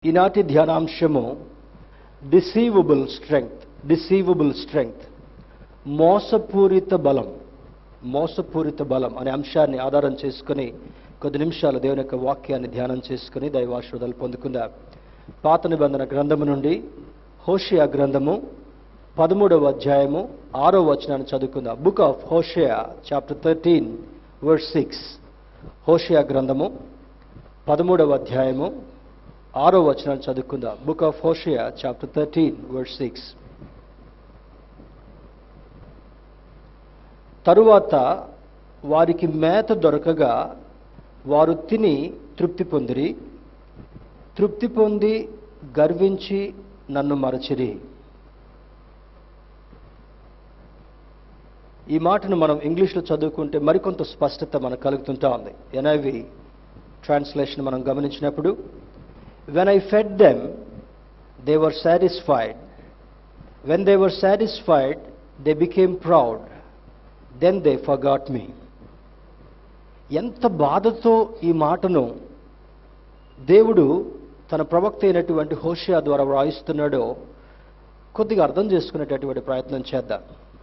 ఈనాటి ధ్యానాంశము డిసీవబుల్ strength డిసీవబుల్ strength మోసపూరిత బలం మోసపూరిత బలం అనే అంశాన్ని ఆధారం చేసుకుని కొద్ది నిమిషాలు దేవుని యొక్క వాక్యాన్ని ధ్యానం చేసుకుని దైవాశ్రదాలు పొందుకుందాం పాత నిబంధన గ్రంథము నుండి హోషియా గ్రంథము పదమూడవ అధ్యాయము ఆరో వచనాన్ని చదువుకుందాం book of Hosea chapter thirteen word six Hosea గ్రంథము పదమూడవ అధ్యాయము ఆరో వచనాన్ని చదువుకుందాం book of Hosea chapter thirteen word six తరువాత వారికి మేత దొరకగా వారు తిని తృప్తి పొందిరి తృప్తి పొంది గర్వించి నన్ను మరచిరి ఈ మాటను మనం ఇంగ్లీష్లో చదువుకుంటే మరికొంత స్పష్టత మనకు కలుగుతుంటా ఉంది ఎన్ఐవి ట్రాన్స్లేషన్ మనం గమనించినప్పుడు when I fed them they were satisfied when they were satisfied they became proud then they forgot me ఎంత బాధతో ఈ మాటను దేవుడు తన ప్రవక్త అయినటువంటి హోషియా ద్వారా వ్రాయిస్తున్నాడో కొద్దిగా అర్థం చేసుకునేటటువంటి ప్రయత్నం చేద్దాం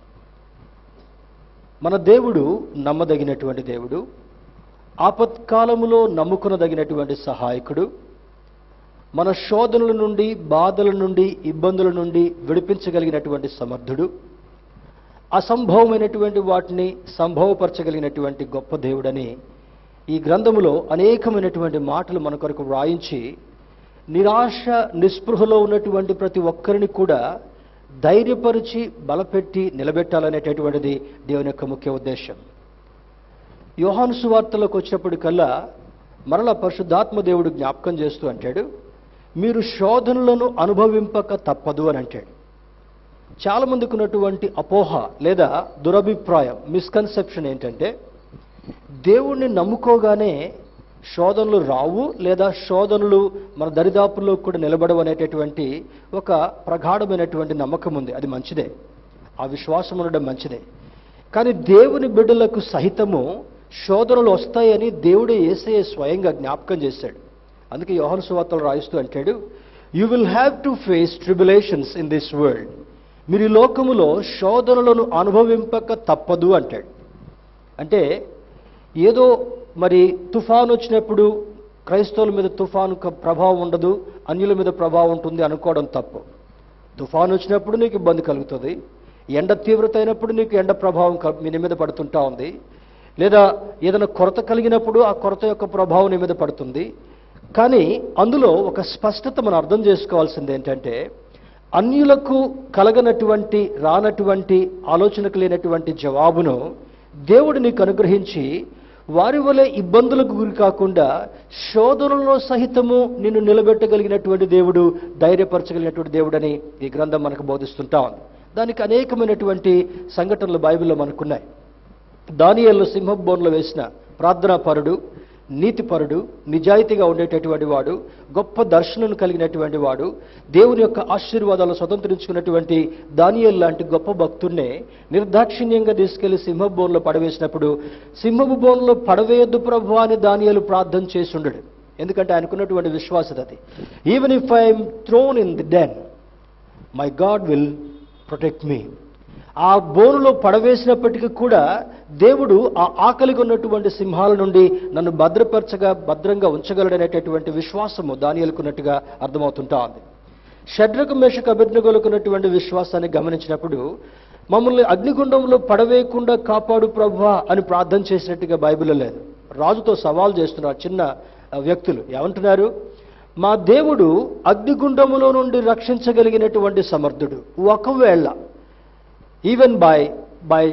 మన దేవుడు నమ్మదగినటువంటి దేవుడు ఆపత్కాలములో నమ్ముకునదగినటువంటి సహాయకుడు మన శోధనల నుండి బాధల నుండి ఇబ్బందుల నుండి విడిపించగలిగినటువంటి సమర్థుడు అసంభవమైనటువంటి వాటిని సంభవపరచగలిగినటువంటి గొప్ప దేవుడని ఈ గ్రంథములో అనేకమైనటువంటి మాటలు మన కొరకు వ్రాయించి నిరాశ నిస్పృహలో ఉన్నటువంటి ప్రతి ఒక్కరిని కూడా ధైర్యపరిచి బలపెట్టి నిలబెట్టాలనేటటువంటిది దేవుని యొక్క ముఖ్య ఉద్దేశం యోహాను సువార్తలోకి వచ్చినప్పటికల్లా మరలా పరిశుద్ధాత్మ దేవుడు జ్ఞాపకం చేస్తూ అంటాడు మీరు శోధనలను అనుభవింపక తప్పదు అని అంటాడు చాలా మందికి ఉన్నటువంటి అపోహ లేదా దురభిప్రాయం మిస్కన్సెప్షన్ ఏంటంటే దేవుణ్ణి నమ్ముకోగానే శోధనలు రావు లేదా శోధనలు మన దరిదాపుల్లో కూడా నిలబడవు అనేటటువంటి ఒక ప్రగాఢమైనటువంటి నమ్మకం ఉంది అది మంచిదే ఆ విశ్వాసం ఉండడం మంచిదే కానీ దేవుని బిడ్డలకు సహితము శోధనలు వస్తాయని దేవుడే ఏసయ్య స్వయంగా జ్ఞాపకం చేశాడు అందుకే యోహన్ సువార్తలు రాయిస్తూ అంటాడు you will have to face tribulations in this world మీరు ఈ లోకములో శోధనలను అనుభవింపక తప్పదు అంటాడు అంటే ఏదో మరి తుఫాను వచ్చినప్పుడు క్రైస్తవుల మీద తుఫాను క- ప్రభావం ఉండదు అన్యుల మీద ప్రభావం ఉంటుంది అనుకోవడం తప్పు తుఫాను వచ్చినప్పుడు నీకు ఇబ్బంది కలుగుతుంది ఎండ తీవ్రత అయినప్పుడు నీకు ఎండ ప్రభావం క- మీ నీ మీద పడుతుంటా ఉంది లేదా ఏదైనా కొరత కలిగినప్పుడు ఆ కొరత యొక్క ప్రభావం నీ మీద పడుతుంది కానీ అందులో ఒక స్పష్టత మనం అర్థం చేసుకోవాల్సింది ఏంటంటే అన్యులకు కలగనటువంటి రానటువంటి ఆలోచనకు లేనటువంటి జవాబును దేవుడు నీకు అనుగ్రహించి వారి వలె ఇబ్బందులకు గురి కాకుండా శోధనలో సహితము నిన్ను నిలబెట్టగలిగినటువంటి దేవుడు ధైర్యపరచగలిగినటువంటి దేవుడని ఈ గ్రంథం మనకు బోధిస్తుంటా ఉంది దానికి అనేకమైనటువంటి సంఘటనలు బైబిల్లో మనకున్నాయి దానియల్లో సింహబోన్లో వేసిన ప్రార్థనాపరుడు నీతిపరుడు నిజాయితీగా ఉండేటటువంటి వాడు గొప్ప దర్శనం కలిగినటువంటి వాడు దేవుని యొక్క ఆశీర్వాదాలు స్వతంత్రించుకున్నటువంటి దానియల్ లాంటి గొప్ప భక్తుడినే నిర్దాక్షిణ్యంగా తీసుకెళ్లి సింహపు బోన్లో పడవేసినప్పుడు సింహపు బోన్లో పడవేయొద్దు ప్రభు అని దానియలు ప్రార్థన చేసి ఉండడు ఎందుకంటే ఆయనకున్నటువంటి విశ్వాసత అది even if I'm thrown in the den my God will protect me ఆ బోనులో పడవేసినప్పటికీ కూడా దేవుడు ఆ ఆకలిగా ఉన్నటువంటి సింహాల నుండి నన్ను భద్రపరచగా భద్రంగా ఉంచగలడనేటటువంటి విశ్వాసము దానియలుకున్నట్టుగా అర్థమవుతుంటా ఉంది షడ్రకు మేషకు అభిజ్ఞగలుకున్నటువంటి విశ్వాసాన్ని గమనించినప్పుడు మమ్మల్ని అగ్నిగుండంలో పడవేయకుండా కాపాడు ప్రభువా అని ప్రార్థన చేసినట్టుగా బైబిల్లో లేదు రాజుతో సవాల్ చేస్తున్నారు చిన్న ఆ, వ్యక్తులు ఏమంటున్నారు మా దేవుడు అగ్నిగుండములో నుండి రక్షించగలిగినటువంటి సమర్థుడు ఒకవేళ even by by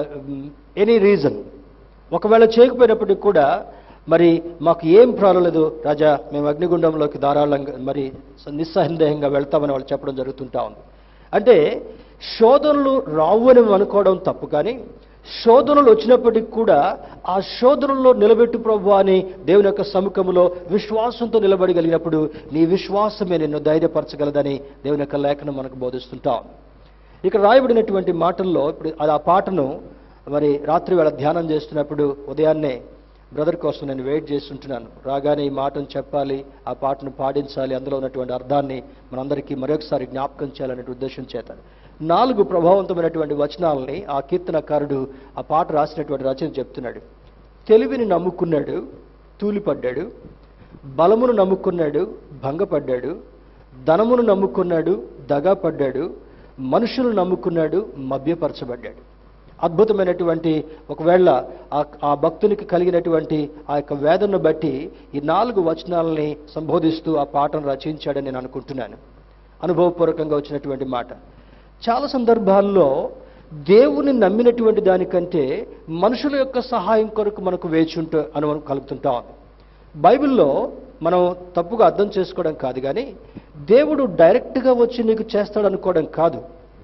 any reason ఒకవేళ చేయకపోయినప్పటికీ కూడా మరి మాకు ఏం ప్రాబ్లం లేదు రాజా మేము అగ్నిగుండంలోకి ధారాళంగా మరి నిస్సందేహంగా వెళ్తామని వాళ్ళు చెప్పడం జరుగుతుంటా ఉంది అంటే శోధనలు రావు అని అనుకోవడం తప్పు కానీ శోధనలు వచ్చినప్పటికీ కూడా ఆ శోధనల్లో నిలబెట్టు ప్రభు అని దేవుని యొక్క సముఖములో విశ్వాసంతో నిలబడగలిగినప్పుడు నీ విశ్వాసమే నిన్ను ధైర్యపరచగలదని దేవుని యొక్క లేఖనం మనకు బోధిస్తుంటా ఉంది ఇక్కడ రాయబడినటువంటి మాటల్లో ఇప్పుడు అది ఆ పాటను మరి రాత్రి వేళ ధ్యానం చేస్తున్నప్పుడు ఉదయాన్నే బ్రదర్ కోసం నేను వెయిట్ చేస్తుంటున్నాను రాగానే ఈ మాటను చెప్పాలి ఆ పాటను పాడించాలి అందులో ఉన్నటువంటి అర్థాన్ని మనందరికీ మరొకసారి జ్ఞాపకం చేయాలనే ఉద్దేశం చేత నాలుగు ప్రభావవంతమైనటువంటి వచనాలని ఆ కీర్తనకారుడు ఆ పాట రాసినటువంటి రచన చెప్తున్నాడు తెలివిని నమ్ముకున్నాడు తూలిపడ్డాడు బలమును నమ్ముకున్నాడు భంగపడ్డాడు ధనమును నమ్ముకున్నాడు దగాపడ్డాడు మనుషులను నమ్ముకున్నాడు మభ్యపరచబడ్డాడు అద్భుతమైనటువంటి ఒకవేళ ఆ- ఆ భక్తునికి కలిగినటువంటి ఆ యొక్క వేదనను బట్టి ఈ నాలుగు వచనాలని సంబోధిస్తూ ఆ పాటను రచించాడని నేను అనుకుంటున్నాను అనుభవపూర్వకంగా వచ్చినటువంటి మాట చాలా సందర్భాల్లో దేవుని నమ్మినటువంటి దానికంటే మనుషుల యొక్క సహాయం కొరకు మనకు వేచి ఉంటూ అనుభవం కలుగుతుంటా ఉంది బైబిల్లో మనం తప్పుగా అర్థం చేసుకోవడం కాదు కానీ దేవుడు డైరెక్ట్గా వచ్చి నీకు చేస్తాడు అనుకోవడం కాదు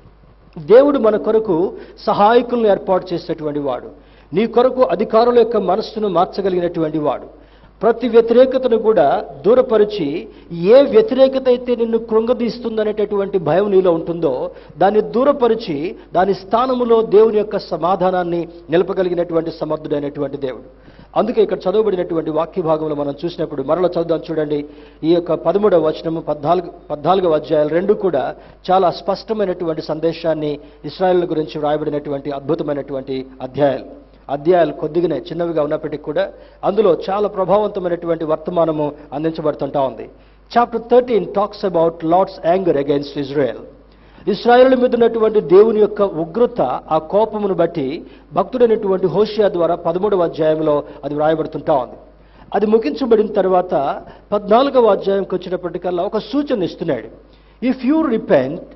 దేవుడు మన కొరకు సహాయకులను ఏర్పాటు చేసేటువంటి వాడు నీ కొరకు అధికారుల యొక్క మనస్సును మార్చగలిగినటువంటి వాడు ప్రతి వ్యతిరేకతను కూడా దూరపరిచి ఏ వ్యతిరేకత అయితే నిన్ను కృంగదీస్తుందనేటటువంటి భయం నీలో ఉంటుందో దాన్ని దూరపరిచి దాని స్థానములో దేవుని యొక్క సమాధానాన్ని నిలపగలిగినటువంటి సమర్థుడైనటువంటి దేవుడు అందుకే ఇక్కడ చదవబడినటువంటి వాక్య భాగంలో మనం చూసినప్పుడు మరలా చదువుదాం చూడండి ఈ యొక్క పదమూడవ వచనము పద్నాలుగు పద్నాలుగవ అధ్యాయాలు రెండు కూడా చాలా స్పష్టమైనటువంటి సందేశాన్ని ఇస్రాయేల్ గురించి వ్రాయబడినటువంటి అద్భుతమైనటువంటి అధ్యాయాలు అధ్యాయాలు కొద్దిగానే చిన్నవిగా ఉన్నప్పటికీ కూడా అందులో చాలా ప్రభావవంతమైనటువంటి వర్తమానము అందించబడుతుంటా ఉంది chapter thirteen talks about Lord's anger against Israel ఇస్రాయేల్ మీద ఉన్నటువంటి దేవుని యొక్క ఉగ్రత ఆ కోపమును బట్టి భక్తుడైనటువంటి హోషియా ద్వారా పదమూడవ అధ్యాయంలో అది వ్రాయబడుతుంటా ఉంది అది ముగించబడిన తర్వాత పద్నాలుగవ అధ్యాయంకి వచ్చినప్పటికల్లా ఒక సూచన ఇస్తున్నాడు ఇఫ్ యూ రిపెంట్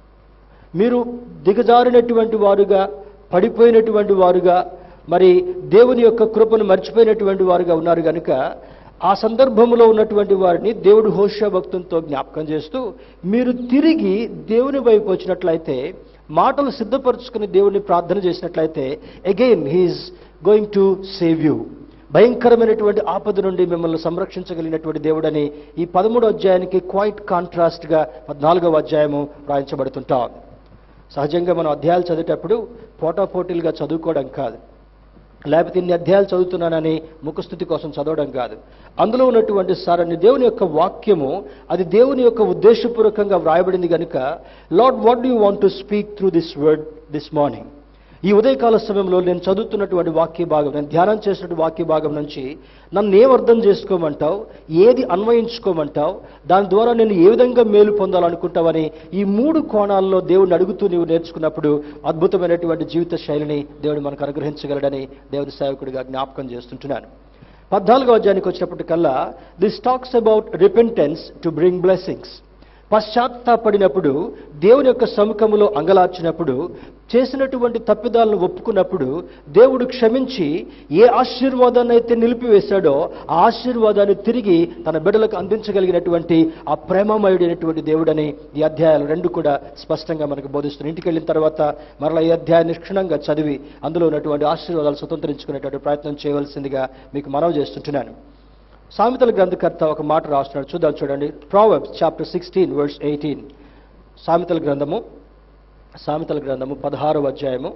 మీరు దిగజారినటువంటి వారుగా పడిపోయినటువంటి వారుగా మరి దేవుని యొక్క కృపను మర్చిపోయినటువంటి వారుగా ఉన్నారు కనుక ఆ సందర్భంలో ఉన్నటువంటి వారిని దేవుడు హోషా భక్తులతో జ్ఞాపకం చేస్తూ మీరు తిరిగి దేవుని వైపు వచ్చినట్లయితే మాటలు సిద్ధపరచుకుని దేవుని ప్రార్థన చేసినట్లయితే again he's going to save you భయంకరమైనటువంటి ఆపద నుండి మిమ్మల్ని సంరక్షించగలిగినటువంటి దేవుడని ఈ పదమూడో అధ్యాయానికి క్వైట్ కాంట్రాస్ట్గా పద్నాలుగవ అధ్యాయము రాయించబడుతుంటా ఉంది సహజంగా మనం అధ్యాయాలు చదివేటప్పుడు పోటాపోటీలుగా చదువుకోవడం కాదు లేకపోతే ఇన్ని అధ్యాయాలు చదువుతున్నానని ముఖస్థుతి కోసం చదవడం కాదు అందులో ఉన్నటువంటి సారాన్ని దేవుని యొక్క వాక్యము అది దేవుని యొక్క ఉద్దేశపూర్వకంగా వ్రాయబడింది కనుక Lord what do want to speak through this word this morning ఈ ఉదయకాల సమయంలో నేను చదువుతున్నటువంటి వాక్య భాగం నేను ధ్యానం చేసినటువంటి వాక్య భాగం నుంచి నన్ను ఏం అర్థం చేసుకోమంటావు ఏది అన్వయించుకోమంటావు దాని ద్వారా నేను ఏ విధంగా మేలు పొందాలనుకుంటావని ఈ మూడు కోణాల్లో దేవుడిని అడుగుతూ నీవు నేర్చుకున్నప్పుడు అద్భుతమైనటువంటి జీవిత శైలిని దేవుడు మనకు అనుగ్రహించగలడని దేవుని సేవకుడిగా జ్ఞాపకం చేస్తుంటున్నాను పద్నాలుగో అధ్యాయానికి వచ్చినప్పటికల్లా this talks about repentance to bring blessings పశ్చాత్తాపడినప్పుడు దేవుని యొక్క సముఖములో అంగలార్చినప్పుడు చేసినటువంటి తప్పిదాలను ఒప్పుకున్నప్పుడు దేవుడు క్షమించి ఏ ఆశీర్వాదాన్ని అయితే నిలిపివేశాడో ఆ ఆశీర్వాదాన్ని తిరిగి తన బిడ్డలకు అందించగలిగినటువంటి ఆ ప్రేమమయుడైనటువంటి దేవుడని ఈ అధ్యాయాలు రెండు కూడా స్పష్టంగా మనకు బోధిస్తున్నాయి ఇంటికి వెళ్ళిన తర్వాత మరలా ఈ అధ్యాయాన్ని క్షుణ్ణంగా చదివి అందులో ఉన్నటువంటి ఆశీర్వాదాలు స్వతంత్రించుకునేటువంటి ప్రయత్నం చేయవలసిందిగా మీకు మనవి చేస్తుంటున్నాను సామెతల గ్రంథకర్త ఒక మాట రాస్తున్నాడు చూద్దాం చూడండి Proverbs chapter sixteen words eighteen సామెతల గ్రంథము సామెతల గ్రంథము పదహారవ అధ్యాయము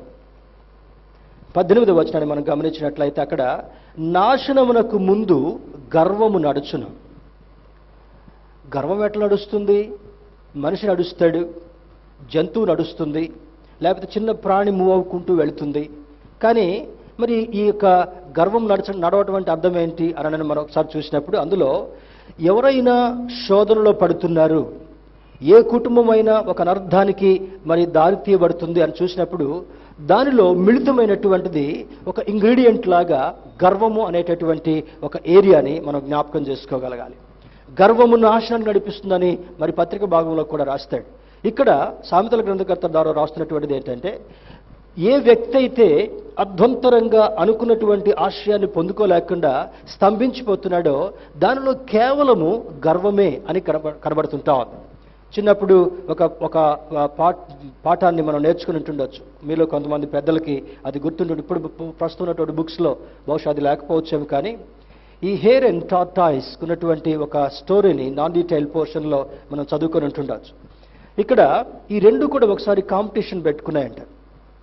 పద్దెనిమిదవ వచనాన్ని మనం గమనించినట్లయితే అక్కడ నాశనమునకు ముందు గర్వము నడుచును గర్వం ఎట్లా నడుస్తుంది మనిషి నడుస్తాడు జంతువు నడుస్తుంది లేకపోతే చిన్న ప్రాణి మూవ్ అవ్వుకుంటూ వెళుతుంది కానీ మరి ఈ యొక్క గర్వం నడచ నడవటం అంటే అర్థం ఏంటి అని నేను మనం ఒకసారి చూసినప్పుడు అందులో ఎవరైనా శోధనలో పడుతున్నారు ఏ కుటుంబమైనా ఒక అనర్థానికి మరి దారి తీయబడుతుంది అని చూసినప్పుడు దానిలో మిళితమైనటువంటిది ఒక ఇంగ్రీడియంట్ లాగా గర్వము అనేటటువంటి ఒక ఏరియాని మనం జ్ఞాపకం చేసుకోగలగాలి గర్వము నాశనానికి నడిపిస్తుందని మరి పత్రిక భాగంలో కూడా రాస్తాడు ఇక్కడ సామెతల గ్రంథకర్త ద్వారా రాస్తున్నటువంటిది ఏంటంటే ఏ వ్యక్తి అయితే అధ్వంతరంగా అనుకున్నటువంటి ఆశయాన్ని పొందుకోలేకుండా స్తంభించిపోతున్నాడో దానిలో కేవలము గర్వమే అని కనబ కనబడుతుంటా ఉంది చిన్నప్పుడు ఒక ఒక పాఠ పాఠాన్ని మనం నేర్చుకుని ఉంటుండొచ్చు మీలో కొంతమంది పెద్దలకి అది గుర్తుంటుంది ఇప్పుడు ప్రస్తుతం ఉన్నటువంటి బుక్స్లో బహుశా అది లేకపోవచ్చేమో కానీ ఈ హెయిర్ అండ్ టాటాయిస్ ఉన్నటువంటి ఒక స్టోరీని నాన్ డీటెయిల్ పోర్షన్లో మనం చదువుకొని ఉంటుండొచ్చు ఇక్కడ ఈ రెండు కూడా ఒకసారి కాంపిటీషన్ పెట్టుకున్నాయంట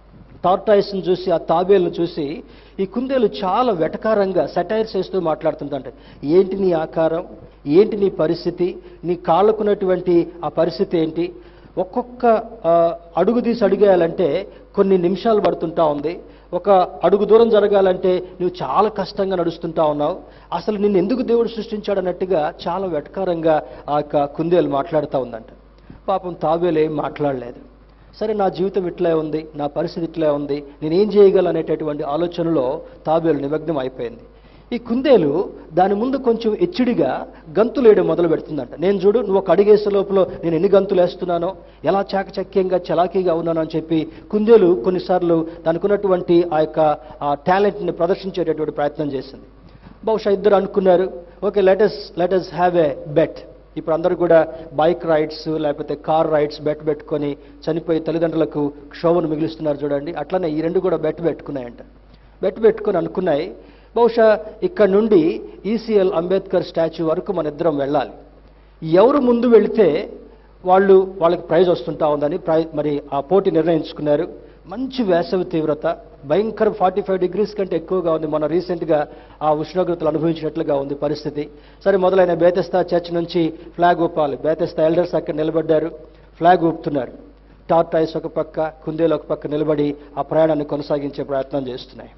టార్టాయిస్ని చూసి ఆ తాబేలను చూసి ఈ కుందేలు చాలా వెటకారంగా సెటైర్స్ చేస్తూ మాట్లాడుతుందంట ఏంటి నీ ఆకారం ఏంటి నీ పరిస్థితి నీ కాళ్ళకున్నటువంటి ఆ పరిస్థితి ఏంటి ఒక్కొక్క ఆ, అడుగు తీసి అడిగేయాలంటే కొన్ని నిమిషాలు పడుతుంటా ఉంది ఒక అడుగు దూరం జరగాలంటే నువ్వు చాలా కష్టంగా నడుస్తుంటా ఉన్నావు అసలు నిన్ను ఎందుకు దేవుడు సృష్టించాడు అన్నట్టుగా చాలా వెటకారంగా ఆ యొక్క కుందేలు మాట్లాడుతూ ఉందంట పాపం తాబేలు ఏం మాట్లాడలేదు సరే నా జీవితం ఇట్లే ఉంది నా పరిస్థితి ఇట్లే ఉంది నేనేం చేయగలను అనేటటువంటి ఆలోచనలో తాబేలు నిమగ్నం అయిపోయింది ఈ కుందేలు దాని ముందు కొంచెం ఎచ్చిడిగా గంతులు వేయడం మొదలు పెడుతుందంట నేను చూడు నువ్వు ఒక అడిగేసే లోపల నేను ఎన్ని గంతులు వేస్తున్నానో ఎలా చాకచక్యంగా చలాకీగా ఉన్నానో అని చెప్పి కుందేలు కొన్నిసార్లు దానికి ఉన్నటువంటి ఆ యొక్క ఆ టాలెంట్ని ప్రదర్శించేటటువంటి ప్రయత్నం చేసింది బహుశా ఇద్దరు అనుకున్నారు okay let's let's have a bet ఇప్పుడు అందరూ కూడా బైక్ రైడ్స్ లేకపోతే కార్ రైడ్స్ బెట్ పెట్టుకొని చనిపోయి తల్లిదండ్రులకు క్షోభను మిగులుస్తున్నారు చూడండి అట్లనే ఈ రెండు కూడా బెట్ పెట్టుకున్నాయంట బెట్ పెట్టుకొని అనుకున్నాయి బహుశా ఇక్కడ నుండి ఈసీఎల్ అంబేద్కర్ స్టాచ్యూ వరకు మన ఇద్దరం వెళ్ళాలి ఎవరు ముందు వెళితే వాళ్ళు వాళ్ళకి ప్రైజ్ వస్తుంటా ఉందని ప్రై మరి ఆ పోటీ నిర్ణయించుకున్నారు మంచి వేసవి తీవ్రత భయంకర ఫార్టీ ఫైవ్ డిగ్రీస్ కంటే ఎక్కువగా ఉంది మన రీసెంట్గా ఆ ఉష్ణోగ్రతలు అనుభవించినట్లుగా ఉంది పరిస్థితి సరే మొదలైన బేతెస్తా చర్చ్ నుంచి ఫ్లాగ్ ఊపాలి బేతెస్తా ఎల్డర్స్ అక్కడ నిలబడ్డారు ఫ్లాగ్ ఊపుతున్నారు టార్టాయిస్ ఒక పక్క కుందేలు ఒక పక్క నిలబడి ఆ ప్రయాణాన్ని కొనసాగించే ప్రయత్నం చేస్తున్నాయి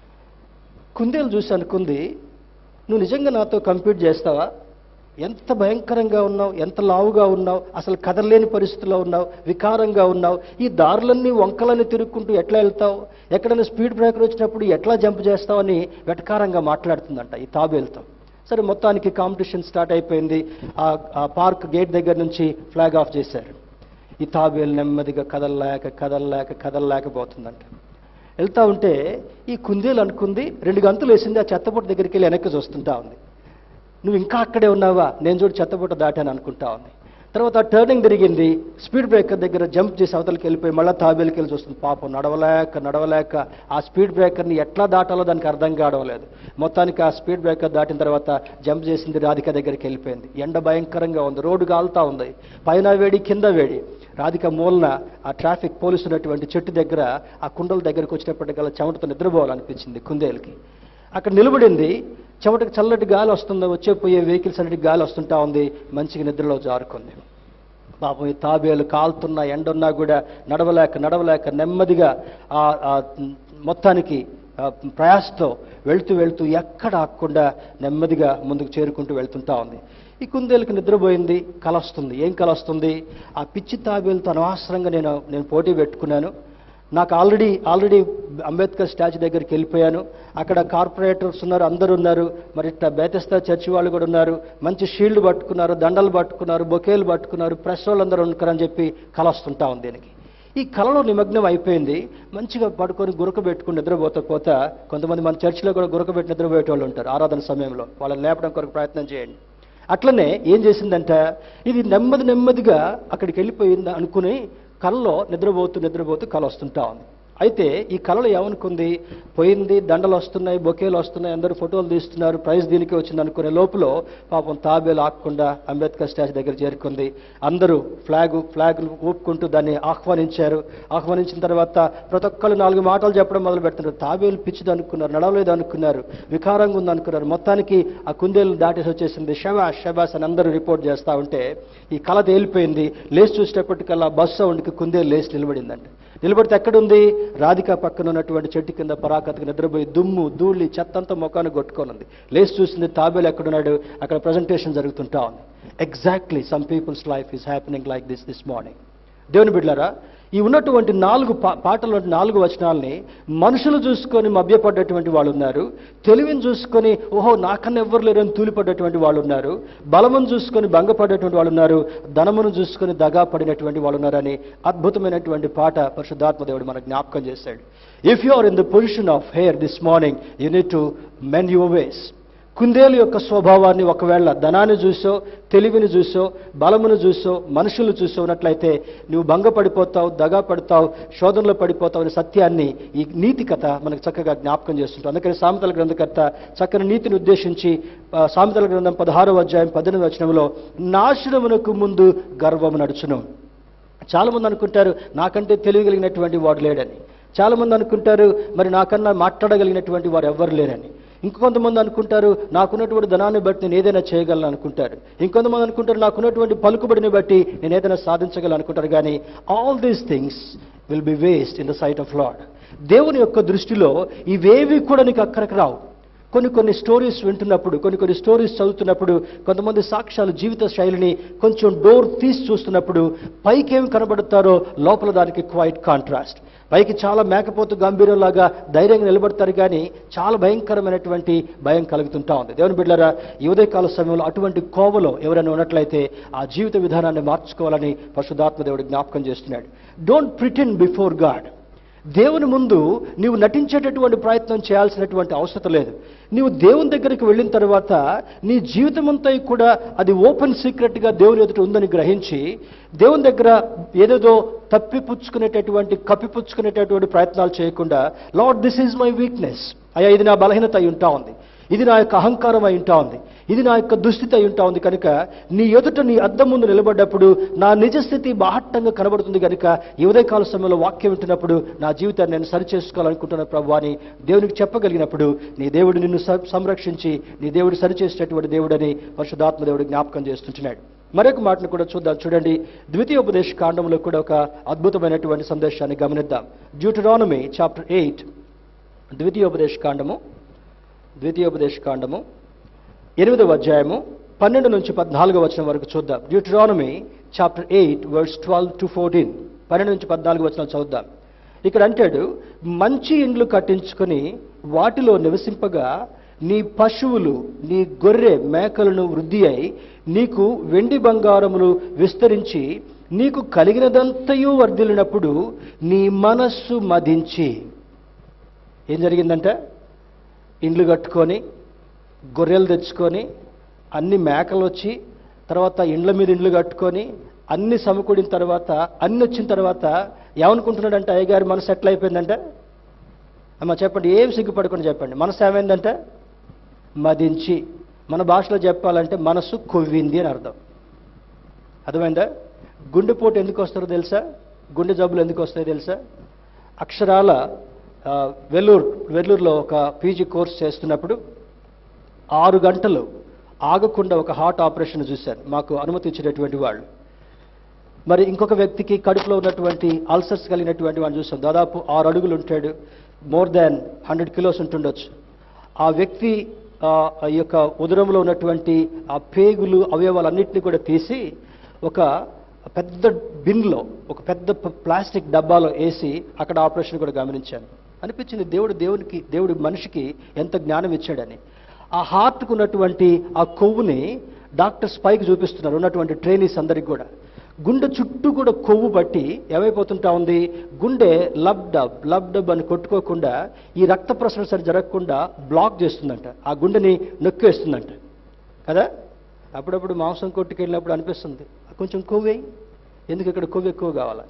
కుందేలు చూసి అనుకుంది నువ్వు నిజంగా నాతో కంపీట్ చేస్తావా ఎంత భయంకరంగా ఉన్నావు ఎంత లావుగా ఉన్నావు అసలు కదలలేని పరిస్థితిలో ఉన్నావు వికారంగా ఉన్నావు ఈ దారులన్నీ వంకలన్నీ తిరుక్కుంటూ ఎట్లా వెళ్తావు ఎక్కడైనా స్పీడ్ బ్రేకర్ వచ్చినప్పుడు ఎట్లా జంప్ చేస్తావు అని వెటకారంగా మాట్లాడుతుందంట ఈ తాబేలుతో సరే మొత్తానికి కాంపిటీషన్ స్టార్ట్ అయిపోయింది ఆ ఆ పార్క్ గేట్ దగ్గర నుంచి ఫ్లాగ్ ఆఫ్ చేశారు ఈ తాబేలు నెమ్మదిగా కదలలేక కదలలేక కదలలేకపోతుందంట వెళ్తా ఉంటే ఈ కుందేలు అనుకుంది రెండు గంతులు వేసింది ఆ చెత్తపుట్ట దగ్గరికి వెళ్ళి వెనక్కి చూస్తుంటా ఉంది నువ్వు ఇంకా అక్కడే ఉన్నావా నేను చూడు చెత్తపుట్ట దాటాను అనుకుంటా ఉంది తర్వాత టర్నింగ్ తిరిగింది స్పీడ్ బ్రేకర్ దగ్గర జంప్ చేసి అవతలకి వెళ్ళిపోయి మళ్ళీ తాబేలుకి వెళ్ళి చూస్తుంది పాపం నడవలేక నడవలేక ఆ స్పీడ్ బ్రేకర్ని ఎట్లా దాటాలో దానికి అర్థం కావడం లేదు మొత్తానికి ఆ స్పీడ్ బ్రేకర్ దాటిన తర్వాత జంప్ చేసింది రాధిక దగ్గరికి వెళ్ళిపోయింది ఎండ భయంకరంగా ఉంది రోడ్డు కాలుతా ఉంది పైన వేడి కింద వేడి రాధిక మూలన ఆ ట్రాఫిక్ పోలీసు ఉన్నటువంటి చెట్టు దగ్గర ఆ కుండల దగ్గరకు వచ్చినప్పటికల్లా చెమటతో నిద్రపోవాలనిపించింది కుందేలుకి అక్కడ నిలబడింది చెమటకి చల్లటి గాలి వస్తుంది వచ్చే పోయే వెహికల్స్ అన్నిటి గాలి వస్తుంటా ఉంది మంచిగా నిద్రలో జారుకుంది పాపం ఈ తాబేలు కాలుతున్నా ఎండున్నా కూడా నడవలేక నడవలేక నెమ్మదిగా ఆ ఆ మొత్తానికి ఆ ప్రయాసతో వెళ్తూ వెళ్తూ ఎక్కడ ఆగకుండా నెమ్మదిగా ముందుకు చేరుకుంటూ వెళ్తుంటా ఉంది ఈ కుందేలుకి నిద్రపోయింది కల వస్తుంది ఏం కల వస్తుంది ఆ పిచ్చి తాబేలుతో అనవసరంగా నేను నేను పోటీ పెట్టుకున్నాను నాకు ఆల్రెడీ ఆల్రెడీ అంబేద్కర్ స్టాచ్యూ దగ్గరికి వెళ్ళిపోయాను అక్కడ కార్పొరేటర్స్ ఉన్నారు అందరూ ఉన్నారు మరి ఇట్లా బేతస్తా చర్చి వాళ్ళు కూడా ఉన్నారు మంచి షీల్డ్ పట్టుకున్నారు దండలు పట్టుకున్నారు బొకేలు పట్టుకున్నారు ప్రెస్ వాళ్ళందరూ ఉన్నారని చెప్పి కల వస్తుంటా ఉంది దీనికి ఈ కళలో నిమగ్నం అయిపోయింది మంచిగా పడుకొని గురక పెట్టుకుని నిద్రపోతా పోతా కొంతమంది మన చర్చిలో కూడా గురక పెట్టి నిద్రపోయే వాళ్ళు ఉంటారు ఆరాధన సమయంలో వాళ్ళని లేపడం కొరకు ప్రయత్నం చేయండి అట్లనే ఏం చేసిందంట ఇది నెమ్మది నెమ్మదిగా అక్కడికి వెళ్ళిపోయింది అనుకుని కళ్ళలో నిద్రపోతూ నిద్రపోతూ కళ వస్తుంటా ఉంది అయితే ఈ కళలో ఏమనుకుంది పోయింది దండలు వస్తున్నాయి బొకేలు వస్తున్నాయి అందరూ ఫోటోలు తీస్తున్నారు ప్రైజ్ దీనికి వచ్చింది అనుకునే లోపల పాపం తాబేలు ఆకుండా అంబేద్కర్ స్టాచ్యూ దగ్గర చేరుకుంది అందరూ ఫ్లాగ్ ఫ్లాగ్ ఊపుకుంటూ దాన్ని ఆహ్వానించారు ఆహ్వానించిన తర్వాత ప్రతి ఒక్కళ్ళు నాలుగు మాటలు చెప్పడం మొదలు పెడుతున్నారు తాబేలు పిచ్చిది అనుకున్నారు నడవలేదు అనుకున్నారు వికారంగా ఉంది అనుకున్నారు మొత్తానికి ఆ కుందేలు దాటేసి వచ్చేసింది షబాష్ షబాష్ అని అందరూ రిపోర్ట్ చేస్తూ ఉంటే ఈ కళ తేలిపోయింది లేచి చూసేటప్పటికల్లా బస్ సౌండ్కి కుందేలు లేచి నిలబడిందంట నిలబడితే ఎక్కడుంది రాధిక పక్కన ఉన్నటువంటి చెట్టు కింద పరాకతకు నిద్రపోయి దుమ్ము ధూళి చెత్తంతా ముఖాన్ని కొట్టుకొని ఉంది లేచి చూసింది తాబేలు ఎక్కడున్నాడు అక్కడ ప్రజెంటేషన్ జరుగుతుంటా ఉంది exactly some people's life is happening like this this morning దేవుని బిడ్డలారా ఈ ఉన్నటువంటి నాలుగు పా పాటల నాలుగు వచనాల్ని మనుషులు చూసుకొని మభ్యపడ్డటువంటి వాళ్ళు ఉన్నారు తెలివిని చూసుకొని ఓహో నాకన్నా ఎవ్వరు లేరని తూలిపడ్డటువంటి వాళ్ళు ఉన్నారు బలమును చూసుకొని భంగపడ్డటువంటి వాళ్ళు ఉన్నారు ధనమును చూసుకొని దగా పడినటువంటి వాళ్ళు ఉన్నారని అద్భుతమైనటువంటి పాట పరిశుద్ధాత్మ దేవుడు మనకు జ్ఞాపకం చేశాడు if you are in the position of heir this morning you need to mend your ways కుందేలు యొక్క స్వభావాన్ని ఒకవేళ ధనాన్ని చూసో తెలివిని చూసో బలమును చూసో మనుషులు చూసో ఉన్నట్లయితే నువ్వు భంగపడిపోతావు దగా పడతావు శోధనలో పడిపోతావు అనే సత్యాన్ని ఈ నీతి కథ మనకు చక్కగా జ్ఞాపకం చేస్తుంటాం అందుకని సామెతల గ్రంథకర్త చక్కని నీతిని ఉద్దేశించి ఆ, సామెతల గ్రంథం పదహారో అధ్యాయం పద్దెనిమిది వచనంలో నాశనమునకు ముందు గర్వము నడుచును చాలా మంది అనుకుంటారు నాకంటే తెలియగలిగినటువంటి వాడు లేడని చాలామంది అనుకుంటారు మరి నాకన్నా మాట్లాడగలిగినటువంటి వారు ఎవ్వరు లేరని ఇంకొంతమంది అనుకుంటారు నాకున్నటువంటి ధనాన్ని బట్టి నేను ఏదైనా చేయగలను అనుకుంటారు ఇంకొంతమంది అనుకుంటారు నాకున్నటువంటి పలుకుబడిని బట్టి నేను ఏదైనా సాధించగలను అనుకుంటారు కానీ all these things will be waste in the sight of Lord దేవుని యొక్క దృష్టిలో ఇవేవి కూడా నీకు అక్కడికి రావు కొన్ని కొన్ని స్టోరీస్ వింటున్నప్పుడు కొన్ని కొన్ని స్టోరీస్ చదువుతున్నప్పుడు కొంతమంది సాక్ష్యాలు జీవిత శైలిని కొంచెం డోర్ తీసి చూస్తున్నప్పుడు పైకి ఏమి కనబడతారో లోపల దానికి క్వైట్ కాంట్రాస్ట్ పైకి చాలా మేకపోతు గంభీరంలాగా ధైర్యంగా నిలబడతారు కానీ చాలా భయంకరమైనటువంటి భయం కలుగుతుంటా ఉంది దేవుని బిడ్డలారా ఈ ఉదయకాల సమయంలో అటువంటి కోవలో ఎవరైనా ఉన్నట్లయితే ఆ జీవిత విధానాన్ని మార్చుకోవాలని పరిశుద్ధాత్మ దేవుడు జ్ఞాపకం చేస్తున్నాడు డోంట్ ప్రిటెండ్ బిఫోర్ గాడ్ దేవుని ముందు నీవు నటించేటటువంటి ప్రయత్నం చేయాల్సినటువంటి అవసరం లేదు నీవు దేవుని దగ్గరికి వెళ్ళిన తర్వాత నీ జీవితం అంతా కూడా అది ఓపెన్ సీక్రెట్గా దేవుని ఎదుట ఉందని గ్రహించి దేవుని దగ్గర ఏదేదో తప్పిపుచ్చుకునేటటువంటి కప్పిపుచ్చుకునేటటువంటి ప్రయత్నాలు చేయకుండా Lord this is my weakness అయ్యా ఇది నా బలహీనత అయి ఉంటా ఉంది ఇది నా యొక్క అహంకారం అయి ఉంటా ఉంది ఇది నా యొక్క దుస్థితి అయి ఉంటా ఉంది కనుక నీ ఎదుట నీ అద్దం ముందు నిలబడ్డప్పుడు నా నిజస్థితి బాహట్టంగా కనబడుతుంది కనుక ఈ ఉదయకాల సమయంలో వాక్యం వింటున్నప్పుడు నా జీవితాన్ని నేను సరి చేసుకోవాలనుకుంటున్న ప్రభు అని దేవునికి చెప్పగలిగినప్పుడు నీ దేవుడు నిన్ను స- సంరక్షించి నీ దేవుడు సరిచేసేటటువంటి దేవుడని పరిశుధాత్మ దేవుడు జ్ఞాపకం చేస్తుంటున్నాడు మరొక మాటను కూడా చూద్దాం చూడండి ద్వితీయోపదేశ కాండంలో కూడా ఒక అద్భుతమైనటువంటి సందేశాన్ని గమనిద్దాం డ్యూటరానమీ చాప్టర్ ఎయిట్ ద్వితీయోపదేశ కాండము ద్వితీయోపదేశ కాండము ఎనిమిదవ అధ్యాయము పన్నెండు నుంచి పద్నాలుగో వచనం వరకు చూద్దాం Deuteronomy chapter eight words twelve to fourteen పన్నెండు నుంచి పద్నాలుగు వచనాలు చదువుదాం ఇక్కడ అంటాడు మంచి ఇండ్లు కట్టించుకొని వాటిలో నివసింపగా నీ పశువులు నీ గొర్రె మేకలను వృద్ధి అయి నీకు వెండి బంగారములు విస్తరించి నీకు కలిగినదంతయు వర్ధిల్లినప్పుడు నీ మనస్సు మదించి ఏం జరిగిందంటే ఇండ్లు కట్టుకొని గొర్రెలు తెచ్చుకొని అన్ని మేకలు వచ్చి తర్వాత ఇండ్ల మీద ఇండ్లు కట్టుకొని అన్ని సమకూడిన తర్వాత అన్ని వచ్చిన తర్వాత ఏమనుకుంటున్నాడంటే అయ్యగారి మనసు ఎట్లా అయిపోయిందంటే అమ్మ చెప్పండి ఏం సిగ్గుపడకుండా చెప్పండి మనసు ఏమైందంటే మదించి మన భాషలో చెప్పాలంటే మనసు కొవ్వింది అని అర్థం అర్థమైందా గుండెపోటు ఎందుకు వస్తారో తెలుసా గుండె జబ్బులు ఎందుకు వస్తాయో తెలుసా అక్షరాల ఆ, వెల్లూరు వెల్లూరులో ఒక పీజీ కోర్స్ చేస్తున్నప్పుడు ఆరు గంటలు ఆగకుండా ఒక హార్ట్ ఆపరేషన్ చూశాను మాకు అనుమతి ఇచ్చినటువంటి వాళ్ళు మరి ఇంకొక వ్యక్తికి కడుపులో ఉన్నటువంటి అల్సర్స్ కలిగినటువంటి వాడిని చూసాం దాదాపు ఆరు అడుగులు ఉంటాడు మోర్ దాన్ హండ్రెడ్ కిలోస్ ఉంటుండొచ్చు ఆ వ్యక్తి ఆ, ఆ యొక్క ఉదరంలో ఉన్నటువంటి ఆ పేగులు అవయవాలన్నింటినీ కూడా తీసి ఒక పెద్ద బిన్లో ఒక పెద్ద ప- ప్లాస్టిక్ డబ్బాలో వేసి అక్కడ ఆపరేషన్ కూడా గమనించాను అనిపించింది దేవుడు దేవునికి దేవుడు మనిషికి ఎంత జ్ఞానం ఇచ్చాడని ఆ హార్ట్కు ఉన్నటువంటి ఆ కొవ్వుని డాక్టర్స్ పైకి చూపిస్తున్నారు ఉన్నటువంటి ట్రైనీస్ అందరికి కూడా గుండె చుట్టూ కూడా కొవ్వు పట్టి ఏమైపోతుంటా ఉంది గుండె లబ్ డబ్ లబ్ డబ్ అని కొట్టుకోకుండా ఈ రక్త ప్రసరణ సరి జరగకుండా బ్లాక్ చేస్తుందంట ఆ గుండెని నొక్కేస్తుందంట కదా అప్పుడప్పుడు మాంసం కొట్టుకెళ్ళినప్పుడు అనిపిస్తుంది కొంచెం కొవ్వే ఎందుకు ఇక్కడ కొవ్వు ఎక్కువ కావాలని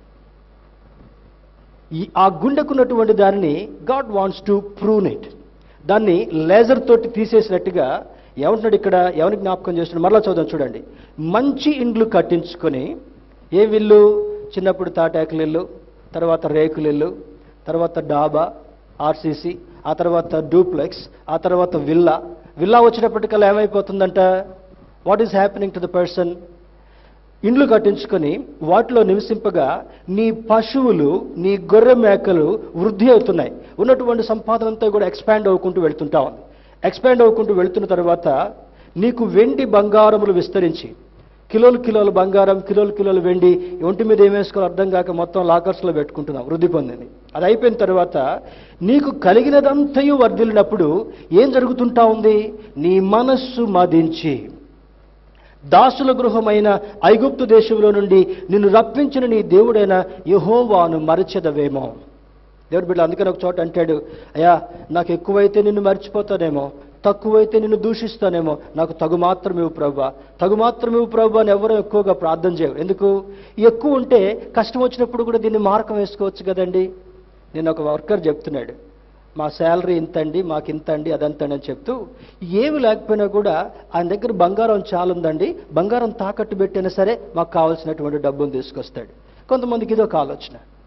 ఈ ఆ గుండెకున్నటువంటి దానిని God wants to prove it దాన్ని లేజర్ తోటి తీసేసినట్టుగా ఏమంటున్నాడు ఇక్కడ ఎవరిని జ్ఞాపకం చేస్తున్నాడు మరలా చదువుదాం చూడండి మంచి ఇండ్లు కట్టించుకొని ఏ విల్లు చిన్నప్పుడు తాటాకుల ఇల్లు తర్వాత రేకుల ఇల్లు తర్వాత డాబా ఆర్సీసీ ఆ తర్వాత డూప్లెక్స్ ఆ తర్వాత విల్లా విల్లా వచ్చినప్పటికల్లా ఏమైపోతుందంట what is happening to the person ఇండ్లు కట్టించుకొని వాటిలో నివసింపగా నీ పశువులు నీ గొర్రె మేకలు వృద్ధి అవుతున్నాయి ఉన్నటువంటి సంపాదన అంతా కూడా ఎక్స్పాండ్ అవ్వుకుంటూ వెళ్తుంటా ఉంది ఎక్స్పాండ్ అవ్వుకుంటూ వెళ్తున్న తర్వాత నీకు వెండి బంగారములు విస్తరించి కిలోలు కిలోలు బంగారం కిలోలు కిలోలు వెండి ఒంటి మీద ఏం వేసుకోవాలో అర్థం కాక మొత్తం లాకర్స్లో పెట్టుకుంటున్నాం వృద్ధి పొందింది అది అయిపోయిన తర్వాత నీకు కలిగినదంతయు వర్ధిల్లినప్పుడు ఏం జరుగుతుంటా ఉంది నీ మనస్సు మదించి దాసుల గృహమైన ఐగుప్తు దేశంలో నుండి నిన్ను రప్పించిన నీ దేవుడైన యహోవాను మరచెదవేమో దేవుడు బిడ్డ అందుకని ఒక చోట అంటాడు అయ్యా నాకు ఎక్కువైతే నిన్ను మర్చిపోతానేమో తక్కువైతే నిన్ను దూషిస్తానేమో నాకు తగు మాత్రం ఇవ్వు ప్రభా తగు మాత్రం ఇవ్వు ప్రభు అని ఎవరో ఎక్కువగా ప్రార్థన చేయవు ఎందుకు ఎక్కువ ఉంటే కష్టం వచ్చినప్పుడు కూడా దీన్ని మార్కం వేసుకోవచ్చు కదండి నేను ఒక వర్కర్ చెప్తున్నాడు మా శాలరీ ఇంత అండి మాకు ఇంత అండి అదంత అండి అని చెప్తూ ఏమి లేకపోయినా కూడా ఆయన దగ్గర బంగారం చాలా ఉందండి బంగారం తాకట్టు పెట్టినా సరే మాకు కావాల్సినటువంటి డబ్బును తీసుకొస్తాడు కొంతమందికి ఇదొక ఆలోచన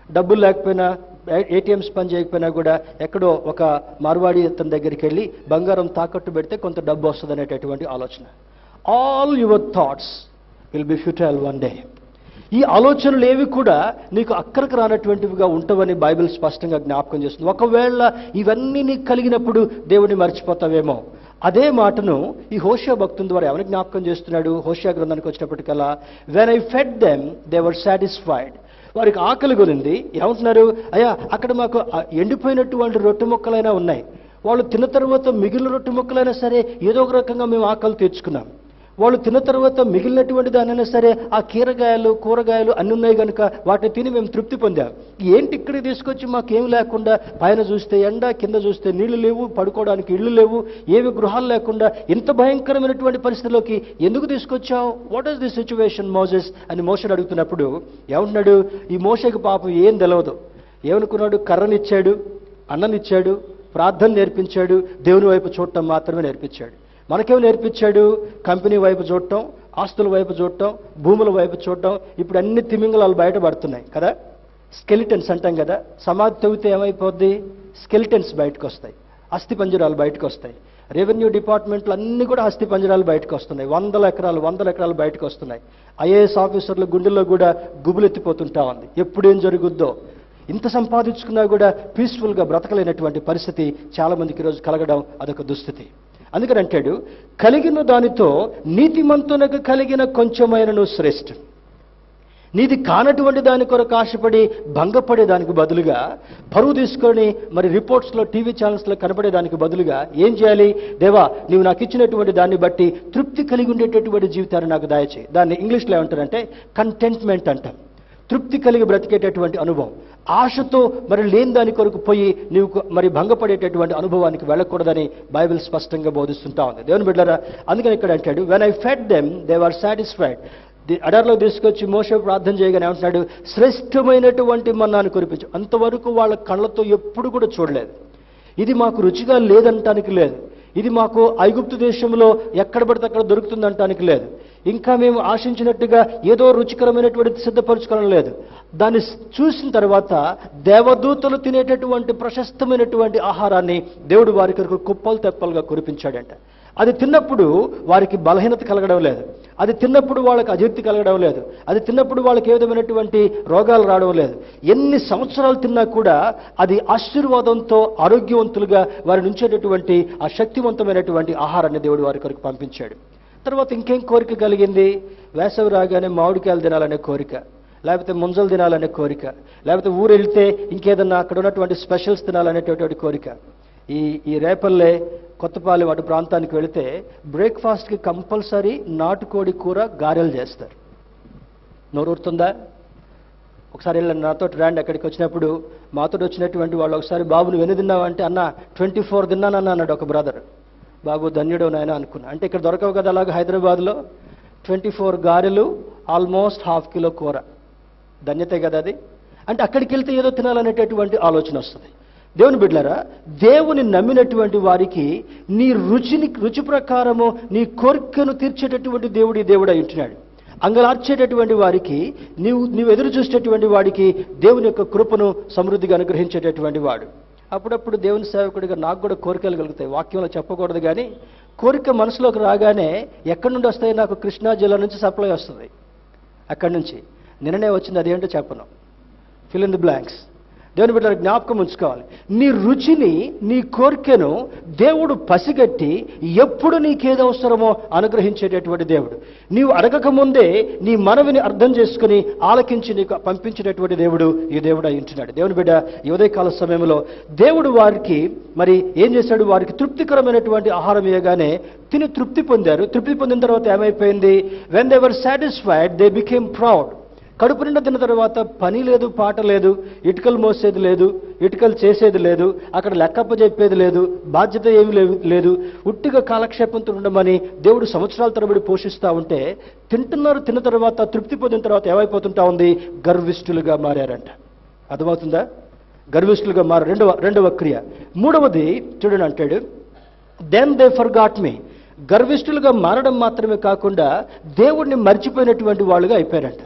డబ్బులు లేకపోయినా ఏటీఎంస్ పని చేయకపోయినా కూడా ఎక్కడో ఒక మార్వాడి అతని దగ్గరికి వెళ్ళి బంగారం తాకట్టు పెడితే కొంత డబ్బు వస్తుంది అనేటటువంటి ఆలోచన all your thoughts will be futile one day ఈ ఆలోచనలు ఏవి కూడా నీకు అక్కడికి రానటువంటివిగా ఉంటవని బైబిల్ స్పష్టంగా జ్ఞాపకం చేస్తుంది ఒకవేళ ఇవన్నీ నీకు కలిగినప్పుడు దేవుడిని మర్చిపోతావేమో అదే మాటను ఈ హోషియా భక్తుల ద్వారా ఎవరిని జ్ఞాపకం చేస్తున్నాడు హోషియా గ్రంథానికి వచ్చినప్పటికల్లా when I fed them they were satisfied వారికి ఆకలి కొనింది ఏమంటున్నారు అయ్యా అక్కడ మాకు ఆ ఎండిపోయినటువంటి రొట్టె ముక్కలైనా ఉన్నాయి వాళ్ళు తిన్న తర్వాత మిగిలిన రొట్టె ముక్కలైనా సరే ఏదో ఒక రకంగా మేము ఆకలి తీర్చుకున్నాం వాళ్ళు తిన్న తర్వాత మిగిలినటువంటి దానైనా సరే ఆ కీరగాయలు కూరగాయలు అన్ని ఉన్నాయి కనుక వాటిని తిని మేము తృప్తి పొందాం ఏంటి ఇక్కడికి తీసుకొచ్చి మాకేం లేకుండా పైన చూస్తే ఎండ కింద చూస్తే నీళ్లు లేవు పడుకోవడానికి ఇళ్ళు లేవు ఏమి గృహాలు లేకుండా ఇంత భయంకరమైనటువంటి పరిస్థితిలోకి ఎందుకు తీసుకొచ్చావు what is the situation Moses అని మోషన్ అడుగుతున్నప్పుడు ఏమంటున్నాడు ఈ మోషకి పాపం ఏం తెలియదు ఏమనుకున్నాడు కర్రనిచ్చాడు అన్ననిచ్చాడు ప్రార్థన నేర్పించాడు దేవుని వైపు చూడటం మాత్రమే నేర్పించాడు మనకేం నేర్పించాడు కంపెనీ వైపు చూడటం ఆస్తుల వైపు చూడటం భూముల వైపు చూడటం ఇప్పుడు అన్ని తిమింగలాలు బయటపడుతున్నాయి కదా స్కెలిటన్స్ అంటాం కదా సమాధి తవ్వితే ఏమైపోద్ది స్కెలిటన్స్ బయటకు వస్తాయి అస్థి పంజరాలు బయటకు వస్తాయి రెవెన్యూ డిపార్ట్మెంట్లు అన్ని కూడా అస్థి పంజరాలు బయటకు వస్తున్నాయి వందల ఎకరాలు వందల ఎకరాలు బయటకు వస్తున్నాయి ఐఏఎస్ ఆఫీసర్ల గుండెల్లో కూడా గుబులెత్తిపోతుంటా ఉంది ఎప్పుడేం జరుగుద్దో ఇంత సంపాదించుకున్నా కూడా పీస్ఫుల్గా బ్రతకలేనటువంటి పరిస్థితి చాలా మందికి ఈరోజు కలగడం అదొక దుస్థితి అందుకని అంటాడు కలిగిన దానితో నీతిమంతునకు కలిగిన కొంచెమైనను శ్రేష్ఠ నీది కానటువంటి దాని కొరకు ఆశపడి భంగపడే దానికి బదులుగా పరువు తీసుకొని మరి రిపోర్ట్స్లో టీవీ ఛానల్స్లో కనపడేదానికి బదులుగా ఏం చేయాలి దేవా నీవు నాకు ఇచ్చినటువంటి దాన్ని బట్టి తృప్తి కలిగి ఉండేటటువంటి జీవితాన్ని నాకు దయచేయి దాన్ని ఇంగ్లీష్లో ఏమంటారంటే కంటెంట్మెంట్ అంటాం తృప్తి కలిగి బ్రతికేటటువంటి అనుభవం ఆశతో మరి లేని దాని కొరకు పోయి నీవు కొ- మరి భంగపడేటటువంటి అనుభవానికి వెళ్ళకూడదని బైబిల్ స్పష్టంగా బోధిస్తుంటా ఉంది దేవుని బిడ్డరా అందుకని ఇక్కడ అంటాడు when I fed them they are satisfied అడర్లో తీసుకొచ్చి మోస ప్రార్థన చేయగానే ఏమంటున్నాడు శ్రేష్టమైనటువంటి మన్నాను కురిపించు అంతవరకు వాళ్ళ కళ్ళతో ఎప్పుడు కూడా చూడలేదు ఇది మాకు రుచిగా లేదంటానికి లేదు ఇది మాకు ఐగుప్తు దేశంలో ఎక్కడ పడితే అక్కడ దొరుకుతుందంటానికి లేదు ఇంకా మేము ఆశించినట్టుగా ఏదో రుచికరమైనటువంటి సిద్ధపరచుకోవడం లేదు దాన్ని చూసిన తర్వాత దేవదూతలు తినేటటువంటి ప్రశస్తమైనటువంటి ఆహారాన్ని దేవుడు వారి కొరకు కుప్పలు తెప్పలుగా కురిపించాడంట అది తిన్నప్పుడు వారికి బలహీనత కలగడం లేదు అది తిన్నప్పుడు వాళ్ళకి అజీర్తి కలగడం లేదు అది తిన్నప్పుడు వాళ్ళకి ఏ విధమైనటువంటి రోగాలు రావడం లేదు ఎన్ని సంవత్సరాలు తిన్నా కూడా అది ఆశీర్వాదంతో ఆరోగ్యవంతులుగా వారి నుంచేటటువంటి ఆ శక్తివంతమైనటువంటి ఆహారాన్ని దేవుడు వారి కొరకు పంపించాడు తర్వాత ఇంకేం కోరిక కలిగింది వేసవి రాగానే మామిడికాయలు తినాలనే కోరిక లేకపోతే ముంజలు తినాలనే కోరిక లేకపోతే ఊరు వెళ్తే ఇంకేదన్నా అక్కడ ఉన్నటువంటి స్పెషల్స్ తినాలనేటటువంటి కోరిక ఈ ఈ రేపల్లె కొత్తపాలెం అటు ప్రాంతానికి వెళితే బ్రేక్ఫాస్ట్కి కంపల్సరీ నాటుకోడి కూర గారెలు చేస్తారు నోరూరుతుందా ఒకసారి వెళ్ళండి నాతో రండి అక్కడికి వచ్చినప్పుడు మాతో వచ్చినటువంటి వాళ్ళు ఒకసారి బాబు నువ్వు ఎన్ని తిన్నావంటే అన్న ట్వంటీ ఫోర్ తిన్నానన్న అన్నాడు ఒక బ్రదర్ బాబు ధన్యుడు నాయన అనుకున్నా అంటే ఇక్కడ దొరకవు కదా అలాగే హైదరాబాద్లో ట్వంటీ ఫోర్ గారెలు ఆల్మోస్ట్ హాఫ్ కిలో కూర ధన్యతే కదా అది అంటే అక్కడికి వెళ్తే ఏదో తినాలనేటటువంటి ఆలోచన వస్తుంది దేవుని బిడ్డలారా దేవుని నమ్మినటువంటి వారికి నీ రుచిని రుచి ప్రకారము నీ కోరికను తీర్చేటటువంటి దేవుడి దేవుడు అయి ఉంటున్నాడు అంగలార్చేటటువంటి వారికి నీవు నీవు ఎదురు చూసేటటువంటి వాడికి దేవుని యొక్క కృపను సమృద్ధిగా అనుగ్రహించేటటువంటి వాడు అప్పుడప్పుడు దేవుని సేవకుడిగా నాకు కూడా కోరికలు కలుగుతాయి వాక్యంలో చెప్పకూడదు కానీ కోరిక మనసులోకి రాగానే ఎక్కడి నుండి వస్తాయి నాకు కృష్ణా జిల్లా నుంచి సప్లై వస్తుంది అక్కడి నుంచి నిన్ననే వచ్చింది అదేంటో చెప్పను ఫిల్ ఇన్ ది బ్లాంక్స్ దేవుని బిడ్డ జ్ఞాపకం ఉంచుకోవాలి నీ రుచిని నీ కోరికను దేవుడు పసిగట్టి ఎప్పుడు నీకేది అవసరమో అనుగ్రహించేటటువంటి దేవుడు నీవు అడగక ముందే నీ మనవిని అర్థం చేసుకుని ఆలకించి నీకు పంపించినటువంటి దేవుడు ఈ దేవుడు అయి ఉంటున్నాడు దేవుని బిడ్డ ఈ ఉదయకాల సమయంలో దేవుడు వారికి మరి ఏం చేశాడు వారికి తృప్తికరమైనటువంటి ఆహారం ఇవ్వగానే తిని తృప్తి పొందారు తృప్తి పొందిన తర్వాత ఏమైపోయింది when they were satisfied they became proud కడుపు నిండా తిన్న తర్వాత పని లేదు పాట లేదు ఇటుకలు మోసేది లేదు ఇటుకలు చేసేది లేదు అక్కడ లెక్కప్ప చెప్పేది లేదు బాధ్యత ఏమి లేవు- లేదు ఉట్టిగా కాలక్షేపంతో ఉండమని దేవుడు సంవత్సరాల తరబడి పోషిస్తూ ఉంటే తింటున్నారు తిన్న తర్వాత తృప్తి పొందిన తర్వాత ఏమైపోతుంటా ఉంది గర్విష్ఠులుగా మారారంట అర్థమవుతుందా గర్విష్ఠులుగా మారు రెండవ రెండవ క్రియ మూడవది చూడండి అంటాడు then they forgot me గర్విష్ఠులుగా మారడం మాత్రమే కాకుండా దేవుడిని మర్చిపోయినటువంటి వాళ్ళుగా అయిపోయారంట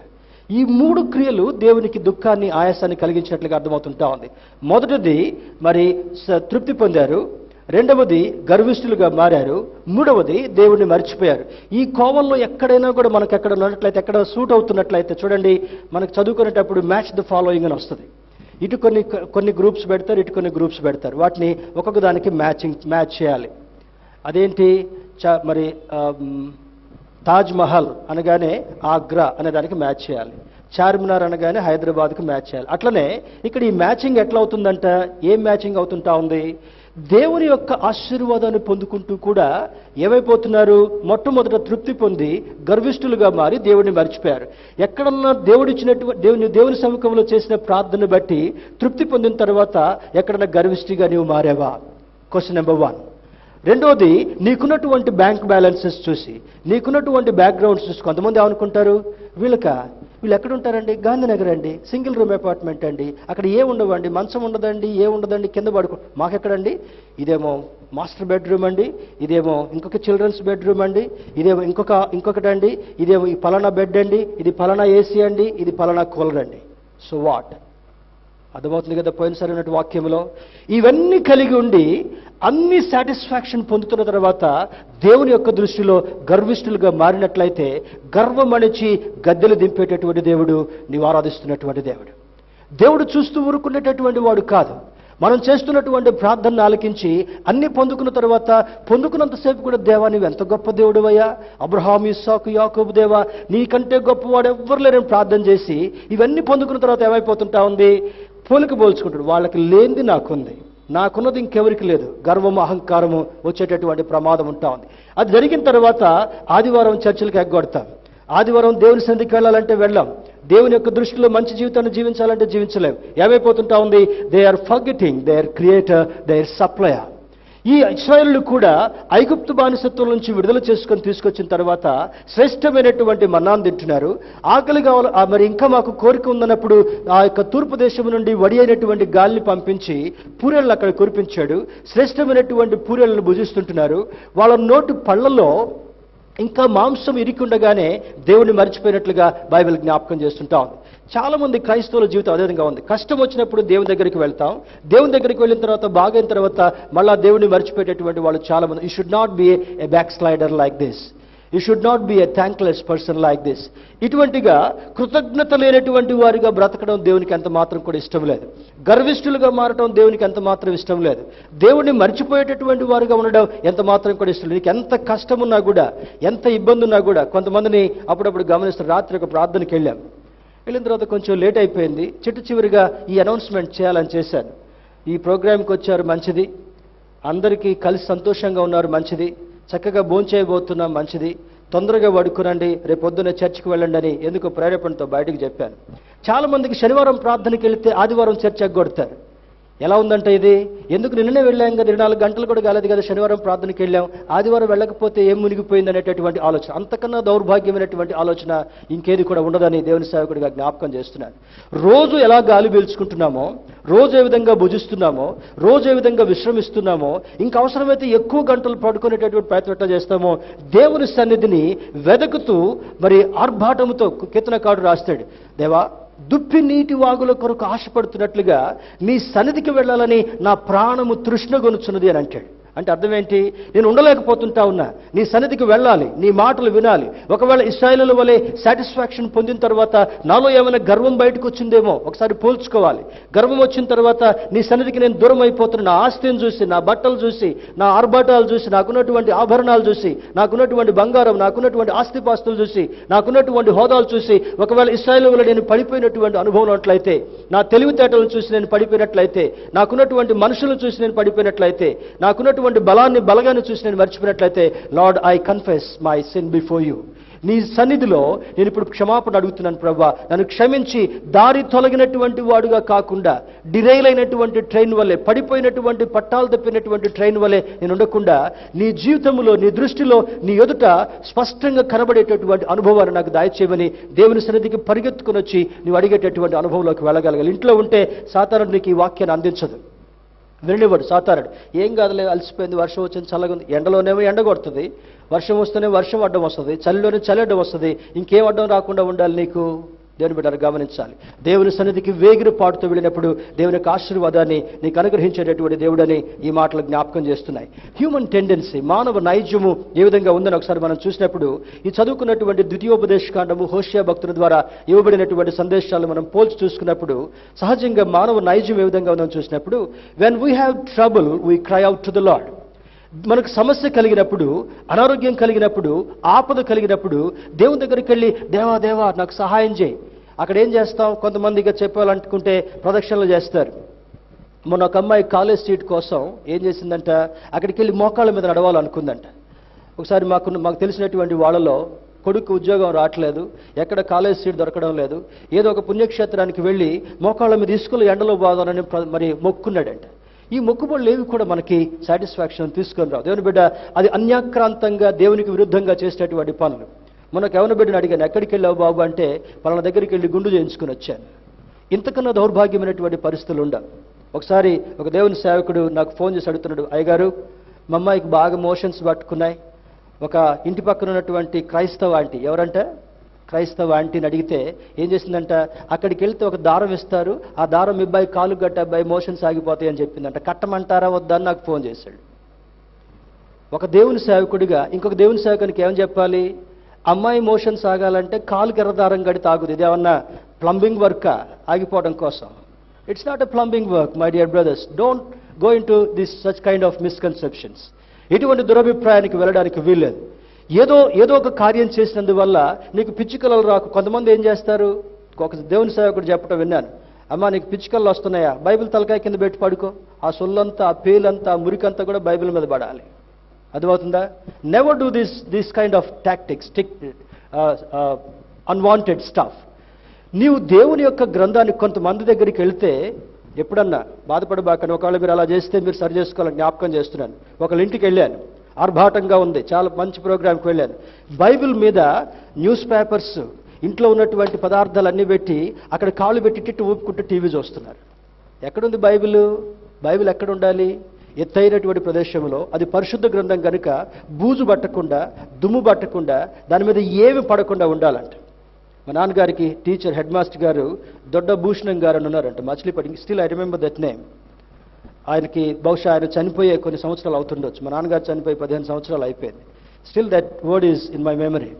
ఈ మూడు క్రియలు దేవునికి దుఃఖాన్ని ఆయాసాన్ని కలిగించినట్లుగా అర్థమవుతుంటా ఉంది మొదటిది మరి స- తృప్తి పొందారు రెండవది గర్విష్ఠులుగా మారారు మూడవది దేవుణ్ణి మర్చిపోయారు ఈ కోవల్లో ఎక్కడైనా కూడా మనకు ఎక్కడ ఉన్నట్లయితే ఎక్కడ సూట్ అవుతున్నట్లయితే చూడండి మనకు చదువుకునేటప్పుడు మ్యాచ్ ద ఫాలోయింగ్ అని వస్తుంది ఇటు కొన్ని కొన్ని గ్రూప్స్ పెడతారు ఇటు కొన్ని గ్రూప్స్ పెడతారు వాటిని ఒక్కొక్క దానికి మ్యాచింగ్ మ్యాచ్ చేయాలి అదేంటి చ మరి ఆమ్, తాజ్ మహల్ అనగానే ఆగ్రా అనే దానికి మ్యాచ్ చేయాలి చార్మినార్ అనగానే హైదరాబాద్కి మ్యాచ్ చేయాలి అట్లనే ఇక్కడ ఈ మ్యాచింగ్ ఎట్లా అవుతుందంట ఏం మ్యాచింగ్ అవుతుంటా ఉంది దేవుని యొక్క ఆశీర్వాదాన్ని పొందుకుంటూ కూడా ఏమైపోతున్నారు మొట్టమొదట తృప్తి పొంది గర్విష్ఠులుగా మారి దేవుడిని మర్చిపోయారు ఎక్కడన్నా దేవుడిచ్చినట్టు దేవుని దేవుని సముఖంలో చేసిన ప్రార్థన బట్టి తృప్తి పొందిన తర్వాత ఎక్కడన్నా గర్విష్ఠిగా నీవు మారావా క్వశ్చన్ నెంబర్ వన్ రెండోది నీకున్నటువంటి బ్యాంక్ బ్యాలెన్సెస్ చూసి నీకున్నటువంటి బ్యాక్గ్రౌండ్స్ చూసి కొంతమంది ఏమనుకుంటారు వీళ్ళక వీళ్ళు ఎక్కడ ఉంటారండి గాంధీనగర్ అండి సింగిల్ రూమ్ అపార్ట్మెంట్ అండి అక్కడ ఏ ఉండవండి మంచం ఉండదండి ఏ ఉండదండి కింద పడుకో మాకెక్కడండి ఇదేమో మాస్టర్ బెడ్రూమ్ అండి ఇదేమో ఇంకొక చిల్డ్రన్స్ బెడ్రూమ్ అండి ఇదేమో ఇంకొక ఇంకొకటి అండి ఇదేమో ఈ పలానా బెడ్ అండి ఇది పలానా ఏసీ అండి ఇది పలానా కూలర్ అండి సో వాట్ అర్థమవుతుంది కదా పోయినసారి ఉన్నట్టు వాక్యంలో ఇవన్నీ కలిగి ఉండి అన్ని సాటిస్ఫాక్షన్ పొందుతున్న తర్వాత దేవుని యొక్క దృష్టిలో గర్విష్ఠులుగా మారినట్లయితే గర్వం అణిచి గద్దెలు దింపేటటువంటి దేవుడు నీవు ఆరాధిస్తున్నటువంటి దేవుడు దేవుడు చూస్తూ ఊరుకునేటటువంటి వాడు కాదు మనం చేస్తున్నటువంటి ప్రార్థనను ఆలకించి అన్ని పొందుకున్న తర్వాత పొందుకున్నంతసేపు కూడా దేవా నీవు ఎంత గొప్ప దేవుడు అయ్యా అబ్రహాం ఇస్సాకు యాకోబు దేవా నీకంటే గొప్పవాడు ఎవ్వరు లేరని ప్రార్థన చేసి ఇవన్నీ పొందుకున్న తర్వాత ఏమైపోతుంటా ఉంది పోలిక పోల్చుకుంటాడు వాళ్ళకి లేనిది నాకుంది నాకున్నది ఇంకెవరికి లేదు గర్వము అహంకారము వచ్చేటటువంటి ప్రమాదం ఉంటా ఉంది అది జరిగిన తర్వాత ఆదివారం చర్చలకు ఎగ్గొడతాం ఆదివారం దేవుని సన్నిధికి వెళ్ళాలంటే వెళ్ళాం దేవుని యొక్క దృష్టిలో మంచి జీవితాన్ని జీవించాలంటే జీవించలేం ఏమైపోతుంటా ఉంది they are forgetting they are creator they are supplier ఈ ఇస్రాయలు కూడా ఐగుప్తు బానిసత్వం నుంచి విడుదల చేసుకొని తీసుకొచ్చిన తర్వాత శ్రేష్టమైనటువంటి మన్నాను తింటున్నారు ఆకలి కావాలి ఆ మరి ఇంకా మాకు కోరిక ఉందన్నప్పుడు ఆ యొక్క తూర్పు దేశం నుండి వడి అయినటువంటి గాలిని పంపించి పూరెలను అక్కడ కురిపించాడు శ్రేష్టమైనటువంటి పూరెలను భుజిస్తుంటున్నారు వాళ్ళ నోటి పళ్ళలో ఇంకా మాంసం ఇరికుండగానే దేవుని మర్చిపోయినట్లుగా బైబిల్ జ్ఞాపకం చేస్తుంటా ఉంది చాలా మంది క్రైస్తవుల జీవితం అదే విధంగా ఉంది కష్టం వచ్చినప్పుడు దేవుని దగ్గరికి వెళ్తాం దేవుని దగ్గరికి వెళ్ళిన తర్వాత బాగైన తర్వాత మళ్ళా దేవుని మర్చిపోయేటటువంటి వాళ్ళు చాలా మంది you should not be a backslider like this you should not be a thankless person like this ఇటువంటిగా కృతజ్ఞత లేనటువంటి వారిగా బ్రతకడం దేవునికి ఎంత మాత్రం కూడా ఇష్టం లేదు గర్విష్ఠులుగా మారడం దేవునికి ఎంత మాత్రం ఇష్టం లేదు దేవుణ్ణి మర్చిపోయేటటువంటి వారుగా ఉండడం ఎంత మాత్రం కూడా ఇష్టం లేదు నీకు ఎంత కష్టం ఉన్నా కూడా ఎంత ఇబ్బంది ఉన్నా కూడా కొంతమందిని అప్పుడప్పుడు గమనిస్తారు రాత్రి ఒక ప్రార్థనకి వెళ్ళాం వెళ్ళిన తర్వాత కొంచెం లేట్ అయిపోయింది చిట్టు చివరిగా ఈ అనౌన్స్మెంట్ చేయాలని చేశాను ఈ ప్రోగ్రాంకి వచ్చారు మంచిది అందరికీ కలిసి సంతోషంగా ఉన్నారు మంచిది చక్కగా భోంచేయబోతున్నాం మంచిది తొందరగా పడుకునండి రేపు పొద్దున్న చర్చికి వెళ్ళండి అని ఎందుకు ప్రేరేపణతో బయటకు చెప్పాను చాలా మందికి శనివారం ప్రార్థనకి వెళితే ఆదివారం చర్చ ఎగ్గొడతారు ఎలా ఉందంటే ఇది ఎందుకు నిన్ననే వెళ్ళాం కదా ఇరవై నాలుగు గంటలు కూడా కాలేదు కదా శనివారం ప్రార్థనకి వెళ్ళాం ఆదివారం వెళ్ళకపోతే ఏం మునిగిపోయింది అనేటటువంటి ఆలోచన అంతకన్నా దౌర్భాగ్యమైనటువంటి ఆలోచన ఇంకేది కూడా ఉండదని దేవుని సేవకుడిగా జ్ఞాపకం చేస్తున్నాను రోజు ఎలా గాలి పీల్చుకుంటున్నామో రోజు ఏ విధంగా భుజిస్తున్నామో రోజు ఏ విధంగా విశ్రమిస్తున్నామో ఇంకా అవసరమైతే ఎక్కువ గంటలు పడుకునేటటువంటి ప్రయత్నం ఎట్లా చేస్తామో దేవుని సన్నిధిని వెదకుతూ మరి ఆర్భాటముతో కీర్తనకాడు రాస్తాడు దేవా దుప్పి నీటి వాగుల కొరకు ఆశపడుతున్నట్లుగా నీ సన్నిధికి వెళ్ళాలని నా ప్రాణము తృష్ణగొనుచున్నది అని అంటాడు అంటే అర్థం ఏంటి నేను ఉండలేకపోతుంటా ఉన్నా నీ సన్నిధికి వెళ్ళాలి నీ మాటలు వినాలి ఒకవేళ ఇస్రాయలుల వలె సాటిస్ఫాక్షన్ పొందిన తర్వాత నాలో ఏమైనా గర్వం బయటకు వచ్చిందేమో ఒకసారి పోల్చుకోవాలి గర్వం వచ్చిన తర్వాత నీ సన్నిధికి నేను దూరం అయిపోతున్నా నా ఆస్తిని చూసి నా బట్టలు చూసి నా ఆర్భాటాలు చూసి నాకున్నటువంటి ఆభరణాలు చూసి నాకున్నటువంటి బంగారం నాకున్నటువంటి ఆస్తిపాస్తులు చూసి నాకున్నటువంటి హోదాలు చూసి ఒకవేళ ఇస్రాయల్ వల్ల నేను పడిపోయినటువంటి అనుభవం ఉన్నట్లయితే నా తెలివితేటలను చూసి నేను పడిపోయినట్లయితే నాకున్నటువంటి మనుషులను చూసి నేను పడిపోయినట్లయితే నాకున్నటువంటి బలాన్ని బలగాన్ని చూసి నేను మర్చిపోయినట్లయితే Lord I confess my sin before you నీ సన్నిధిలో నేను ఇప్పుడు క్షమాపణ అడుగుతున్నాను ప్రభా నన్ను క్షమించి దారి తొలగినటువంటి వాడుగా కాకుండా డిరైల్ అయినటువంటి ట్రైన్ వల్లే పడిపోయినటువంటి పట్టాలు తప్పినటువంటి ట్రైన్ వల్లే నేను ఉండకుండా నీ జీవితంలో నీ దృష్టిలో నీ ఎదుట స్పష్టంగా కనబడేటటువంటి అనుభవాన్ని నాకు దయచేయమని దేవుని సన్నిధికి పరిగెత్తుకుని వచ్చి నువ్వు అడిగేటటువంటి అనుభవంలోకి వెళ్ళగలగాలి ఇంట్లో ఉంటే సాధారణ నీకు ఈ వాక్యాన్ని అందించదు విననివ్వడు సాతారుడు ఏం కాదులే అలసిపోయింది వర్షం వచ్చింది చల్లగా ఉంది ఎండలోనేమో ఎండ కొడుతుంది వర్షం వస్తేనే వర్షం అడ్డం వస్తుంది చలిలోనే చలి అడ్డం వస్తుంది ఇంకేం అడ్డం రాకుండా ఉండాలి నీకు దేవుని బిడ్డలు గమనించాలి దేవుని సన్నిధికి వేగిన పాటుతో వెళ్ళినప్పుడు దేవుని యొక్క ఆశీర్వాదాన్ని నీకు అనుగ్రహించేటటువంటి దేవుడని ఈ మాటలు జ్ఞాపకం చేస్తున్నాయి హ్యూమన్ టెండెన్సీ మానవ నైజ్యము ఏ విధంగా ఉందని ఒకసారి మనం చూసినప్పుడు ఈ చదువుకున్నటువంటి ద్వితీయోపదేశ కాండము హోషియా భక్తుల ద్వారా ఇవ్వబడినటువంటి సందేశాలు మనం పోల్చి చూసుకున్నప్పుడు సహజంగా మానవ నైజ్యం ఏ విధంగా ఉందని చూసినప్పుడు when we have trouble we cry out to the Lord మనకు సమస్య కలిగినప్పుడు అనారోగ్యం కలిగినప్పుడు ఆపద కలిగినప్పుడు దేవుని దగ్గరికి వెళ్ళి దేవా దేవా నాకు సహాయం చేయి అక్కడ ఏం చేస్తాం కొంతమందిగా చెప్పాలనుకుంటే ప్రదక్షిణలు చేస్తారు మొన్న ఒక అమ్మాయి కాలేజ్ సీట్ కోసం ఏం చేసిందంట అక్కడికి వెళ్ళి మోకాళ్ళ మీద నడవాలనుకుందంట ఒకసారి మాకు మాకు తెలిసినటువంటి వాళ్ళలో కొడుకు ఉద్యోగం రావట్లేదు ఎక్కడ కాలేజ్ సీట్ దొరకడం లేదు ఏదో ఒక పుణ్యక్షేత్రానికి వెళ్ళి మోకాళ్ళ మీద ఇసుకలు ఎండలో బాగాలని మరి మొక్కున్నాడంట ఈ మొక్కుబడులు ఏవి కూడా మనకి సాటిస్ఫాక్షన్ తీసుకొని రావు దేవుని బిడ్డ అది అన్యాక్రాంతంగా దేవునికి విరుద్ధంగా చేసేటటువంటి పనులు మనకు ఎవరి బిడ్డను అడిగాను ఎక్కడికి వెళ్ళావు బాబు అంటే పలానా దగ్గరికి వెళ్ళి గుండు చేయించుకుని వచ్చాను ఇంతకన్నా దౌర్భాగ్యమైనటువంటి పరిస్థితులు ఉండవు ఒకసారి ఒక దేవుని సేవకుడు నాకు ఫోన్ చేసి అడుగుతున్నాడు అయ్యగారు మా అమ్మాయికి బాగా మోషన్స్ పట్టుకున్నాయి ఒక ఇంటి పక్కన ఉన్నటువంటి క్రైస్తవ ఆంటీ ఎవరంటే క్రైస్తవ ఆంటీని అడిగితే ఏం చేసిందంట అక్కడికి వెళ్తే ఒక దారం ఇస్తారు ఆ దారం మీ అబ్బాయి కాలు గట్ట అబ్బాయి మోషన్స్ ఆగిపోతాయి అని చెప్పిందంట కట్టమంటారా వద్దా అని నాకు ఫోన్ చేశాడు ఒక దేవుని సేవకుడిగా ఇంకొక దేవుని సేవకునికి ఏమని చెప్పాలి అమ్మాయి మోషన్ సాగాలంటే కాలు ఎర్రదారం గడి తాగుది ఇదేమన్నా ప్లంబింగ్ వర్కా ఆగిపోవడం కోసం it's not a plumbing work my dear brothers don't go into this such kind of misconceptions ఇటువంటి దురభిప్రాయానికి వెళ్ళడానికి వీల్లేదు ఏదో ఏదో ఒక కార్యం చేసినందువల్ల నీకు పిచ్చుకలలు రాకు కొంతమంది ఏం చేస్తారు ఒక దేవుని సేవకుడు చెప్పడం విన్నాను అమ్మా నీకు పిచ్చుకలు వస్తున్నాయా బైబిల్ తలకాయ కింద పెట్టి పడుకో ఆ సొల్లంతా ఆ పేలంతా ఆ మురికంతా కూడా బైబిల్ మీద పడాలి అర్థమవుతుందా never do this this kind of tactics tick unwanted stuff నీవు దేవుని యొక్క గ్రంథానికి కొంతమంది దగ్గరికి వెళ్తే ఎప్పుడన్నా బాధపడబాకని ఒకవేళ మీరు అలా చేస్తే మీరు సరి చేసుకోవాలని జ్ఞాపకం చేస్తున్నాను ఒకళ్ళ ఇంటికి వెళ్ళాను ఆర్భాటంగా ఉంది చాలా మంచి ప్రోగ్రామ్కి వెళ్ళాను బైబిల్ మీద న్యూస్ పేపర్స్ ఇంట్లో ఉన్నటువంటి పదార్థాలన్నీ పెట్టి అక్కడ కాళ్ళు పెట్టి టిట్టు ఊపుకుంటూ టీవీ చూస్తున్నారు ఎక్కడుంది బైబిల్ బైబిల్ ఎక్కడ ఉండాలి ఎత్తైనటువంటి ప్రదేశంలో అది పరిశుద్ధ గ్రంథం కనుక బూజు పట్టకుండా దుమ్ము పట్టకుండా దాని మీద ఏమి పడకుండా ఉండాలంట మా నాన్నగారికి టీచర్ హెడ్ మాస్టర్ గారు దొడ్డ భూషణం గారు అని ఉన్నారంట Machilipatnam still I remember that name ఆయనకి బహుశా ఆయన చనిపోయే కొన్ని సంవత్సరాలు అవుతుండొచ్చు మా నాన్నగారు చనిపోయి పదిహేను సంవత్సరాలు అయిపోయింది still that word is in my memory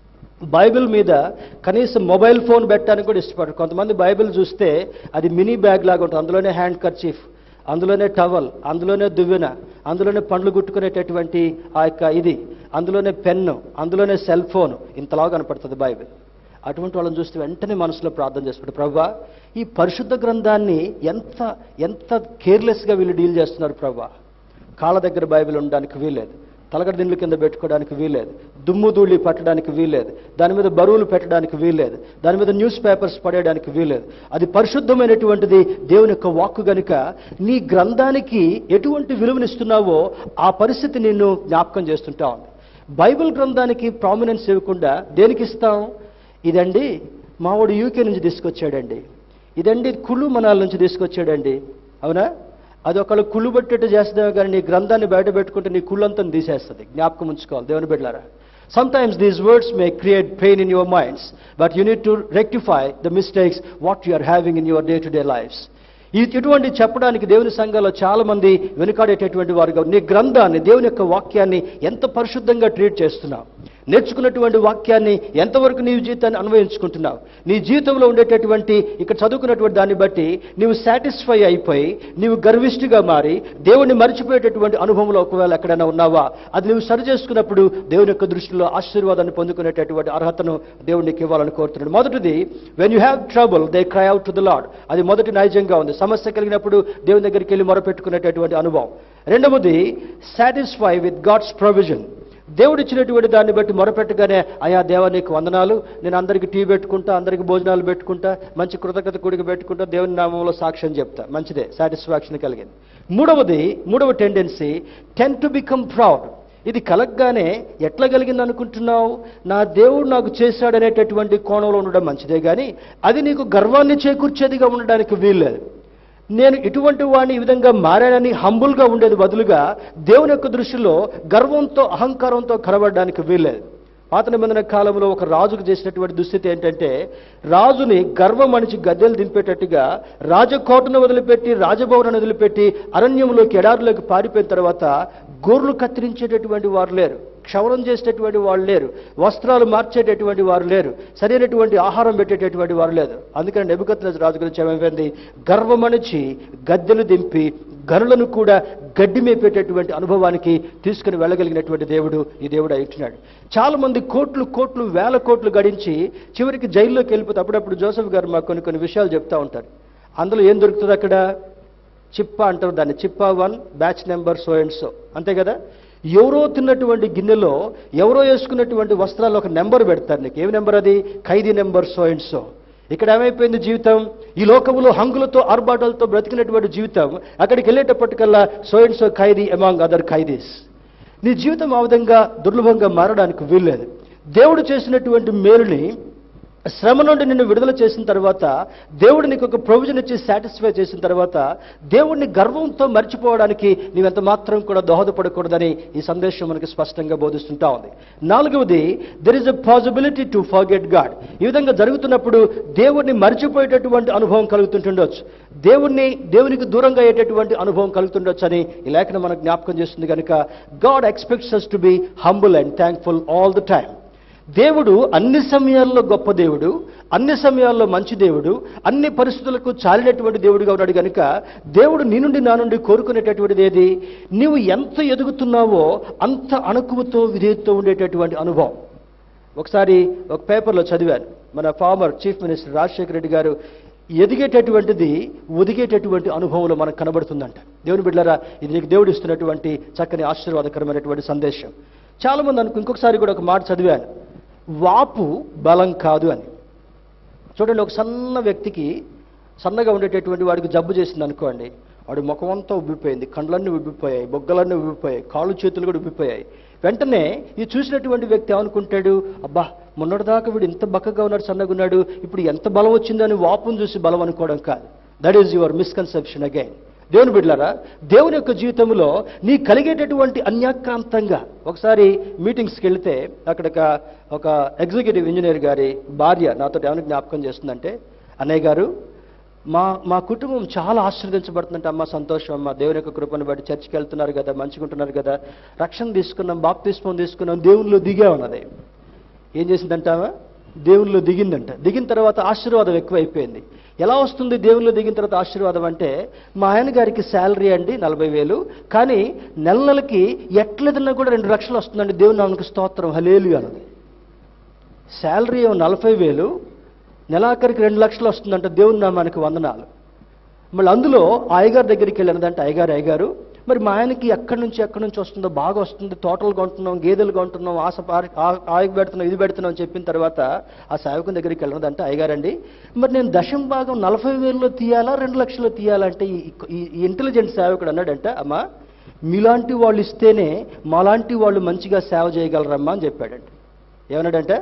Bible మీద కనీసం మొబైల్ ఫోన్ పెట్టడానికి కూడా ఇష్టపడరు కొంతమంది బైబిల్ చూస్తే అది మినీ బ్యాగ్ లాగా ఉంటుంది అందులోనే హ్యాండ్ కర్చీఫ్ అందులోనే టవల్ అందులోనే దువ్వెన అందులోనే పండ్లు గుట్టుకునేటటువంటి ఆ యొక్క ఇది అందులోనే పెన్ను అందులోనే సెల్ ఫోన్ ఇంతలా కనపడుతుంది బైబిల్ అటువంటి వాళ్ళని చూస్తే వెంటనే మనసులో ప్రార్థన చేసుకుంటారు ప్రభా ఈ పరిశుద్ధ గ్రంథాన్ని ఎంత ఎంత కేర్లెస్గా వీళ్ళు డీల్ చేస్తున్నారు ప్రభా కాళ్ళ దగ్గర బైబిల్ ఉండడానికి వీల్లేదు తలగడ దిండ్ల కింద పెట్టుకోవడానికి వీల్లేదు దుమ్ము ధూళి పట్టడానికి వీల్లేదు దాని మీద బరువులు పెట్టడానికి వీల్లేదు దాని మీద న్యూస్ పేపర్స్ పడేయడానికి వీల్లేదు అది పరిశుద్ధమైనటువంటిది దేవుని యొక్క వాక్కు గనుక నీ గ్రంథానికి ఎటువంటి విలువనిస్తున్నావో ఆ పరిస్థితి నిన్ను జ్ఞాపకం చేస్తుంటా ఉంది బైబిల్ గ్రంథానికి ప్రామినెన్స్ ఇవ్వకుండా దేనికి ఇస్తాం ఇదండి మావాడు యూకే నుంచి తీసుకొచ్చాడండి ఇదండి కుళ్ళు మనాల నుంచి తీసుకొచ్చాడండి అవునా అది ఒకళ్ళు కుళ్ళు పట్టేట్టు చేస్తుందేమో కానీ నీ గ్రంథాన్ని బయట పెట్టుకుంటే నీ కుళ్ళంతా తీసేస్తుంది జ్ఞాపకం ఉంచుకోవాలి దేవుని బిడ్డలారా Sometimes these words may create pain in your minds, but you need to rectify the mistakes what you are having in your day-to-day lives. ఈ ఇటువంటి చెప్పడానికి దేవుని సంఘాల్లో చాలా మంది వెనుకాడేటటువంటి వారుగా నీ గ్రంథాన్ని దేవుని యొక్క వాక్యాన్ని ఎంత పరిశుద్ధంగా ట్రీట్ చేస్తున్నావు నేర్చుకున్నటువంటి వాక్యాన్ని ఎంతవరకు నీ జీవితాన్ని అన్వయించుకుంటున్నావు నీ జీవితంలో ఉండేటటువంటి ఇక్కడ చదువుకున్నటువంటి దాన్ని బట్టి నీవు సాటిస్ఫై అయిపోయి నీవు గర్విష్ఠిగా మారి దేవుణ్ణి మర్చిపోయేటటువంటి అనుభవంలో ఒకవేళ ఎక్కడైనా ఉన్నావా అది నువ్వు సరి చేసుకున్నప్పుడు దేవుని యొక్క దృష్టిలో ఆశీర్వాదాన్ని పొందుకునేటటువంటి అర్హతను దేవునికి ఇవ్వాలని కోరుతున్నాడు మొదటిది when you have trouble they cry out to the Lord అది మొదటి నైజంగా ఉంది సమస్య కలిగినప్పుడు దేవుని దగ్గరికి వెళ్ళి మొరపెట్టుకునేటటువంటి అనుభవం రెండవది సాటిస్ఫై విత్ గాడ్స్ ప్రొవిజన్ దేవుడు ఇచ్చినటువంటి దాన్ని బట్టి మొరపెట్టగానే అయా దేవా నీకు వందనాలు నేను అందరికి టీ పెట్టుకుంటా అందరికి భోజనాలు పెట్టుకుంటా మంచి కృతజ్ఞత కూడికి పెట్టుకుంటా దేవుని నామంలో సాక్ష్యం చెప్తా మంచిదే సాటిస్ఫాక్షన్ కలిగింది మూడవది మూడవ tendency tend to become proud ఇది కలగ్గానే ఎట్లా కలిగింది అనుకుంటున్నావు నా దేవుడు నాకు చేశాడనేటటువంటి కోణంలో ఉండడం మంచిదే కానీ అది నీకు గర్వాన్ని చేకూర్చేదిగా ఉండడానికి వీల్లేదు నేను ఇటువంటి వాడిని ఈ విధంగా మారానని హంబుల్గా ఉండేది బదులుగా దేవుని యొక్క దృష్టిలో గర్వంతో అహంకారంతో కనబడడానికి వీల్లేదు పాత నిబంధన కాలంలో ఒక రాజుకు చేసినటువంటి దుస్థితి ఏంటంటే రాజుని గర్వం అణిచి గద్దెలు దింపేటట్టుగా రాజకోటను వదిలిపెట్టి రాజభవనాన్ని వదిలిపెట్టి అరణ్యంలోకి ఎడారిలోకి పారిపోయిన తర్వాత గోర్లు కత్తిరించేటటువంటి వారు లేరు క్షవరం చేసేటటువంటి వాళ్ళు లేరు వస్త్రాలు మార్చేటటువంటి వారు లేరు సరైనటువంటి ఆహారం పెట్టేటటువంటి వారు లేరు అందుకని నెబుకత్ రాజు గురించి ఏమైపోయింది గర్వమణిచి గద్దెలు దింపి గనులను కూడా గడ్డి మేపేటటువంటి అనుభవానికి తీసుకుని వెళ్ళగలిగినటువంటి దేవుడు ఈ దేవుడు అయిట్టున్నాడు చాలా మంది కోట్లు కోట్లు వేల కోట్లు గడించి చివరికి జైల్లోకి వెళ్ళిపోతే అప్పుడప్పుడు జోసఫ్ గారు మాకు కొన్ని కొన్ని విషయాలు చెప్తా ఉంటారు అందులో ఏం దొరుకుతుంది అక్కడ చిప్పా అంటారు దాన్ని చిప్పా one batch number so and so అంతే కదా ఎవరో తిన్నటువంటి గిన్నెలో ఎవరో వేసుకున్నటువంటి వస్త్రాలు ఒక నెంబర్ పెడతారు నీకు ఏమి నెంబర్ అది ఖైదీ నెంబర్ సో అండ్ సో ఇక్కడ ఏమైపోయింది జీవితం ఈ లోకములో హంగులతో ఆర్భాటాలతో బ్రతికినటువంటి జీవితం అక్కడికి వెళ్ళేటప్పటికల్లా సో అండ్ సో ఖైదీ అమాంగ్ అదర్ ఖైదీస్ నీ జీవితం ఆ విధంగా దుర్లభంగా మారడానికి వీల్లేదు దేవుడు చేసినటువంటి మేలుని శ్రమ నుండి నిన్ను విడుదల చేసిన తర్వాత దేవుడు నీకు ఒక ప్రొవిజన్ ఇచ్చి సాటిస్ఫై చేసిన తర్వాత దేవుడిని గర్వంతో మర్చిపోవడానికి నీవెంత మాత్రం కూడా దోహదపడకూడదని ఈ సందేశం మనకి స్పష్టంగా బోధిస్తుంటా ఉంది నాలుగవది there is a possibility to forget God ఈ విధంగా జరుగుతున్నప్పుడు దేవుడిని మర్చిపోయేటటువంటి అనుభవం కలుగుతుంటుండొచ్చు దేవుణ్ణి దేవునికి దూరంగా అయ్యేటటువంటి అనుభవం కలుగుతుండొచ్చు అని ఈ లేఖనం మనకు జ్ఞాపకం చేస్తుంది కనుక God expects us to be humble and thankful all the time దేవుడు అన్ని సమయాల్లో గొప్ప దేవుడు అన్ని సమయాల్లో మంచి దేవుడు అన్ని పరిస్థితులకు చాలినటువంటి దేవుడిగా ఉన్నాడు కనుక దేవుడు నీ నుండి నా నుండి కోరుకునేటటువంటిది ఏది నీవు ఎంత ఎదుగుతున్నావో అంత అణకువతో విధేయతతో ఉండేటటువంటి అనుభవం ఒకసారి ఒక పేపర్లో చదివాను మన former chief minister Rajasekhara Reddy garu ఎదిగేటటువంటిది ఒదిగేటటువంటి అనుభవంలో మనకు కనబడుతుందంట దేవుని బిడ్డలారా ఇది నీకు దేవుడు ఇస్తున్నటువంటి చక్కని ఆశీర్వాదకరమైనటువంటి సందేశం చాలా మంది అనుకు ఇంకొకసారి కూడా ఒక మాట చదివాను వాపు బలం కాదు అని చూడండి ఒక సన్న వ్యక్తికి సన్నగా ఉండేటటువంటి వాడికి జబ్బు చేసింది అనుకోండి వాడి ముఖం అంతా ఉబ్బిపోయింది కండ్లన్నీ ఉబ్బిపోయాయి బొగ్గలన్నీ ఉబ్బిపోయాయి కాళ్ళు చేతులు కూడా ఉబ్బిపోయాయి వెంటనే ఈ చూసినటువంటి వ్యక్తి ఏమనుకుంటాడు అబ్బా మొన్నటిదాకా వీడు ఇంత బక్కగా ఉన్నాడు సన్నగా ఉన్నాడు ఇప్పుడు ఎంత బలం వచ్చిందని వాపును చూసి బలం అనుకోవడం కాదు that is your misconception again దేవుని బిడ్డలారా దేవుని యొక్క జీవితంలో నీ కలిగేటటువంటి అన్యాక్రాంతంగా ఒకసారి మీటింగ్స్కి వెళితే అక్కడ ఒక- ఒక ఎగ్జిక్యూటివ్ ఇంజనీర్ గారి భార్య నాతో ఏమైనా జ్ఞాపకం చేస్తుందంటే అన్నయ్య గారు మా మా కుటుంబం చాలా ఆశీర్వదించబడుతుందంటే అమ్మ సంతోషం అమ్మ దేవుని యొక్క కృపను బట్టి చర్చికి వెళ్తున్నారు కదా మంచిగుంటున్నారు కదా రక్షణ తీసుకున్నాం బాప్తిస్మం తీసుకున్నాం దేవునిలో దిగా ఉన్నది ఏం చేసిందంటావా దేవునిలో దిగిందంట దిగిన తర్వాత ఆశీర్వాదం ఎక్కువైపోయింది ఎలా వస్తుంది దేవునిలో దిగిన తర్వాత ఆశీర్వాదం అంటే మా ఆయన గారికి శాలరీ అండి నలభై వేలు కానీ నెల నెలకి ఎట్లేదన్నా కూడా రెండు లక్షలు వస్తుందండి దేవుని నామకు స్తోత్రం హలేలు అన్నది శాలరీ ఏమో నలభై వేలు నెలాఖరికి రెండు లక్షలు వస్తుందంట దేవుని నామానికి వందనాలు మళ్ళీ అందులో అయ్యగారి దగ్గరికి వెళ్ళినదంటే అయ్యగారు అయ్యగారు మరి మా ఆయనకి ఎక్కడి నుంచి ఎక్కడి నుంచి వస్తుందో బాగా వస్తుంది తోటలు కొంటున్నాం గేదెలు కొంటున్నాం ఆశ పారి- ఆ- ఆయకు పెడుతున్నాం ఇది పెడుతున్నాం అని చెప్పిన తర్వాత ఆ సేవకుని దగ్గరికి వెళ్ళినదంటే అయ్యగారండి మరి నేను దశం భాగం నలభై వేలలో తీయాలా రెండు లక్షలు తీయాలంటే ఈ ఈ- ఈ ఇంటెలిజెంట్ సేవకుడు అన్నాడంట అమ్మా మీలాంటి వాళ్ళు ఇస్తేనే మాలాంటి వాళ్ళు మంచిగా సేవ చేయగలరమ్మా అని చెప్పాడంట ఏమన్నాడంటే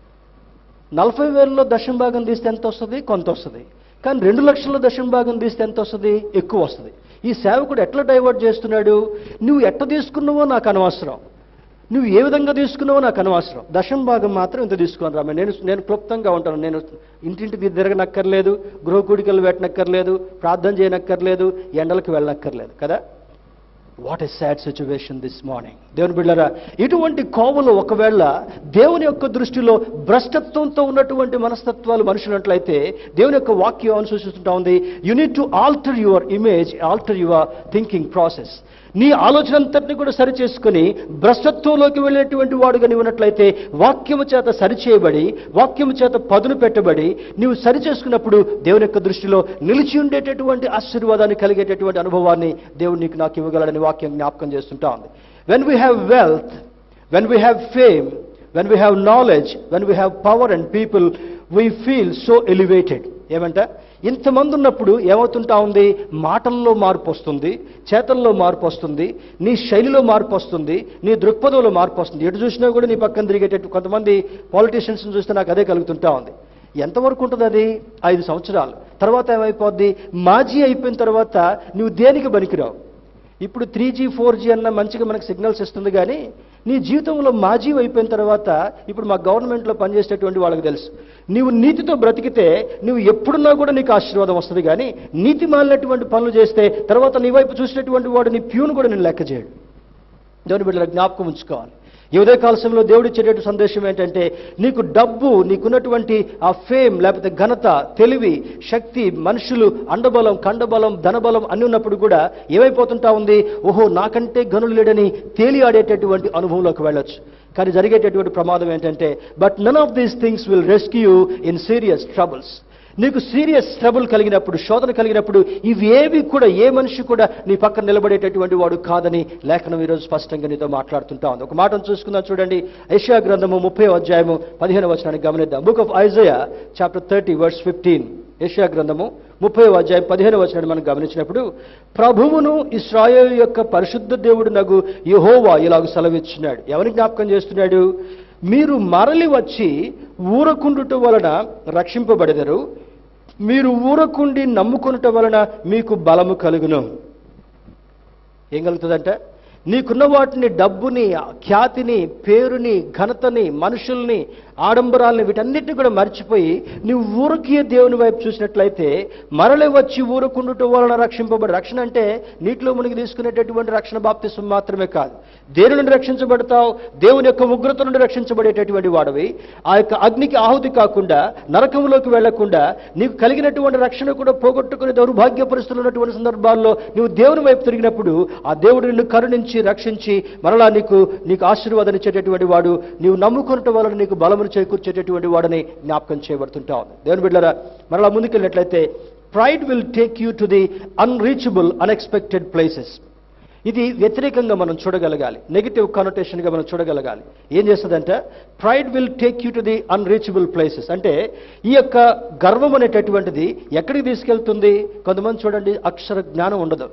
నలభై వేలలో దశం భాగం తీస్తే ఎంత వస్తుంది కొంత వస్తుంది కానీ రెండు లక్షల దశం భాగం తీస్తే ఎంత వస్తుంది ఎక్కువ వస్తుంది ఈ సేవకుడు ఎట్లా డైవర్ట్ చేస్తున్నాడు నువ్వు ఎట్ట తీసుకున్నావో నాకు అనవసరం నువ్వు ఏ విధంగా తీసుకున్నావో నాకు అనవసరం దశం భాగం మాత్రం ఇంత తీసుకుని రామ నేను నేను క్లుప్తంగా ఉంటాను నేను ఇంటింటికి తిరగనక్కర్లేదు గృహ కూడికలు పెట్టనక్కర్లేదు ప్రార్థన చేయనక్కర్లేదు ఎండలకు వెళ్ళనక్కర్లేదు కదా what a sad situation this morning దేవుని బిడ్డరా ఇటువంటి కోవలు ఒకవేళ దేవుని యొక్క దృష్టిలో భ్రష్టత్వంతో ఉన్నటువంటి మనస్తత్వాలు మనుషులట్లయితే దేవుని యొక్క వాక్యం అనుసూచిస్తుంటా ఉంది you need to alter your image alter your thinking process నీ ఆలోచన అంతటిని కూడా సరి చేసుకుని భ్రష్టత్వంలోకి వెళ్ళేటువంటి వాడుగా నీవు ఉన్నట్లయితే వాక్యము చేత సరిచేయబడి వాక్యము చేత పదును పెట్టబడి నీవు సరి చేసుకున్నప్పుడు దేవుని యొక్క దృష్టిలో నిలిచి ఉండేటటువంటి ఆశీర్వాదాన్ని కలిగేటటువంటి అనుభవాన్ని దేవుడు నీకు నాకు ఇవ్వగలడని వాక్యం జ్ఞాపకం చేస్తుంటా ఉంది when we have wealth when we have fame when we have knowledge when we have power and people we feel so elevated ఏమంట ఇంతమంది ఉన్నప్పుడు ఏమవుతుంటా ఉంది మాటల్లో మార్పు వస్తుంది చేతల్లో మార్పు వస్తుంది నీ శైలిలో మార్పు వస్తుంది నీ దృక్పథంలో మార్పు వస్తుంది ఎటు చూసినా కూడా నీ పక్కన తిరిగేటట్టు కొంతమంది పాలిటీషియన్స్ చూస్తే నాకు అదే కలుగుతుంటా ఉంది ఎంతవరకు ఉంటుంది అది ఐదు సంవత్సరాలు తర్వాత ఏమైపోద్ది మాజీ అయిపోయిన తర్వాత నువ్వు దేనికి పనికిరావు ఇప్పుడు త్రీ జీ ఫోర్ జీ అన్న మంచిగా మనకు సిగ్నల్స్ ఇస్తుంది కానీ నీ జీవితంలో మాజీ అయిపోయిన తర్వాత ఇప్పుడు మా గవర్నమెంట్లో పనిచేసేటటువంటి వాళ్ళకి తెలుసు నీవు నీతితో బ్రతికితే నువ్వు ఎప్పుడున్నా కూడా నీకు ఆశీర్వాదం వస్తుంది కానీ నీతి మాలినటువంటి పనులు చేస్తే తర్వాత నీ వైపు చూసినటువంటి వాడు నీ ప్యూన్ కూడా నేను లెక్క చేయడు దేవుని బిడ్డల జ్ఞాపకం ఉంచుకోవాలి ఈ ఉదయకాల సమయంలో దేవుడు ఇచ్చేటటువంటి సందేశం ఏంటంటే నీకు డబ్బు నీకున్నటువంటి ఆ ఫేమ్ లేకపోతే ఘనత తెలివి శక్తి మనుషులు అండబలం కండబలం ధనబలం అన్ని ఉన్నప్పుడు కూడా ఏమైపోతుంటా ఉంది ఓహో నాకంటే గనులు లేడని తేలి ఆడేటటువంటి అనుభవంలోకి వెళ్ళొచ్చు కానీ జరిగేటటువంటి ప్రమాదం ఏంటంటే but none of these things will rescue in serious troubles నీకు సీరియస్ ట్రబుల్ కలిగినప్పుడు శోధన కలిగినప్పుడు ఇవేవి కూడా ఏ మనిషి కూడా నీ పక్కన నిలబడేటటువంటి వాడు కాదని లేఖనం ఈరోజు స్పష్టంగా నీతో మాట్లాడుతుంటా ఉంది ఒక మాటను చూసుకుందాం చూడండి ఐషియా గ్రంథము ముప్పై అధ్యాయము పదిహేను వచనాన్ని గమనిద్దాం book of Isaiah chapter thirty verse fifteen ఏషియా గ్రంథము ముప్పై అధ్యాయం పదిహేను వచనాన్ని మనం గమనించినప్పుడు ప్రభువును ఇస్రాయేల్ యొక్క పరిశుద్ధ దేవుడు నగు యహోవా ఇలాగ సెలవిచ్చున్నాడు ఎవరిని జ్ఞాపకం చేస్తున్నాడు మీరు మరలి వచ్చి ఊరకుండుట వలన రక్షింపబడెదరు మీరు ఊరకుండి నమ్ముకొనుట వలన మీకు బలము కలుగును ఏం కలుగుతుందంటే నీకున్న వాటిని డబ్బుని ఖ్యాతిని పేరుని ఘనతని మనుషుల్ని ఆడంబరాలని వీటన్నిటిని కూడా మర్చిపోయి నువ్వు ఊరకి దేవుని వైపు చూసినట్లయితే మరలి వచ్చి ఊరకుండుట వలన రక్షింపబడి రక్షణ అంటే నీటిలో మునిగి తీసుకునేటటువంటి రక్షణ బాప్తిసం మాత్రమే కాదు దేని నుండి రక్షించబడతావు దేవుని యొక్క ఉగ్రత నుండి రక్షించబడేటటువంటి వాడవి ఆ యొక్క అగ్నికి ఆహుతి కాకుండా నరకంలోకి వెళ్లకుండా నీకు కలిగినటువంటి రక్షణ కూడా పోగొట్టుకుని దౌర్భాగ్య పరిస్థితులు ఉన్నటువంటి సందర్భాల్లో నువ్వు దేవుని వైపు తిరిగినప్పుడు ఆ దేవుడు నిన్ను కరుణించి రక్షించి మరలా నీకు నీకు ఆశీర్వాదం ఇచ్చేటటువంటి వాడు నీవు నమ్ముకున్నట వలన నీకు బలమును చేకూర్చేటటువంటి వాడని జ్ఞాపకం చేయబడుతుంటా ఉంది దేవుని బిడ్డరా మరలా ముందుకెళ్ళినట్లయితే pride will take you to the unreachable unexpected places ఇది వ్యతిరేకంగా మనం చూడగలగాలి నెగిటివ్ కానోటేషన్గా మనం చూడగలగాలి ఏం చేస్తుందంటే pride will take you to the unreachable places అంటే ఈ యొక్క గర్వం అనేటటువంటిది ఎక్కడికి తీసుకెళ్తుంది కొంతమంది చూడండి అక్షర జ్ఞానం ఉండదు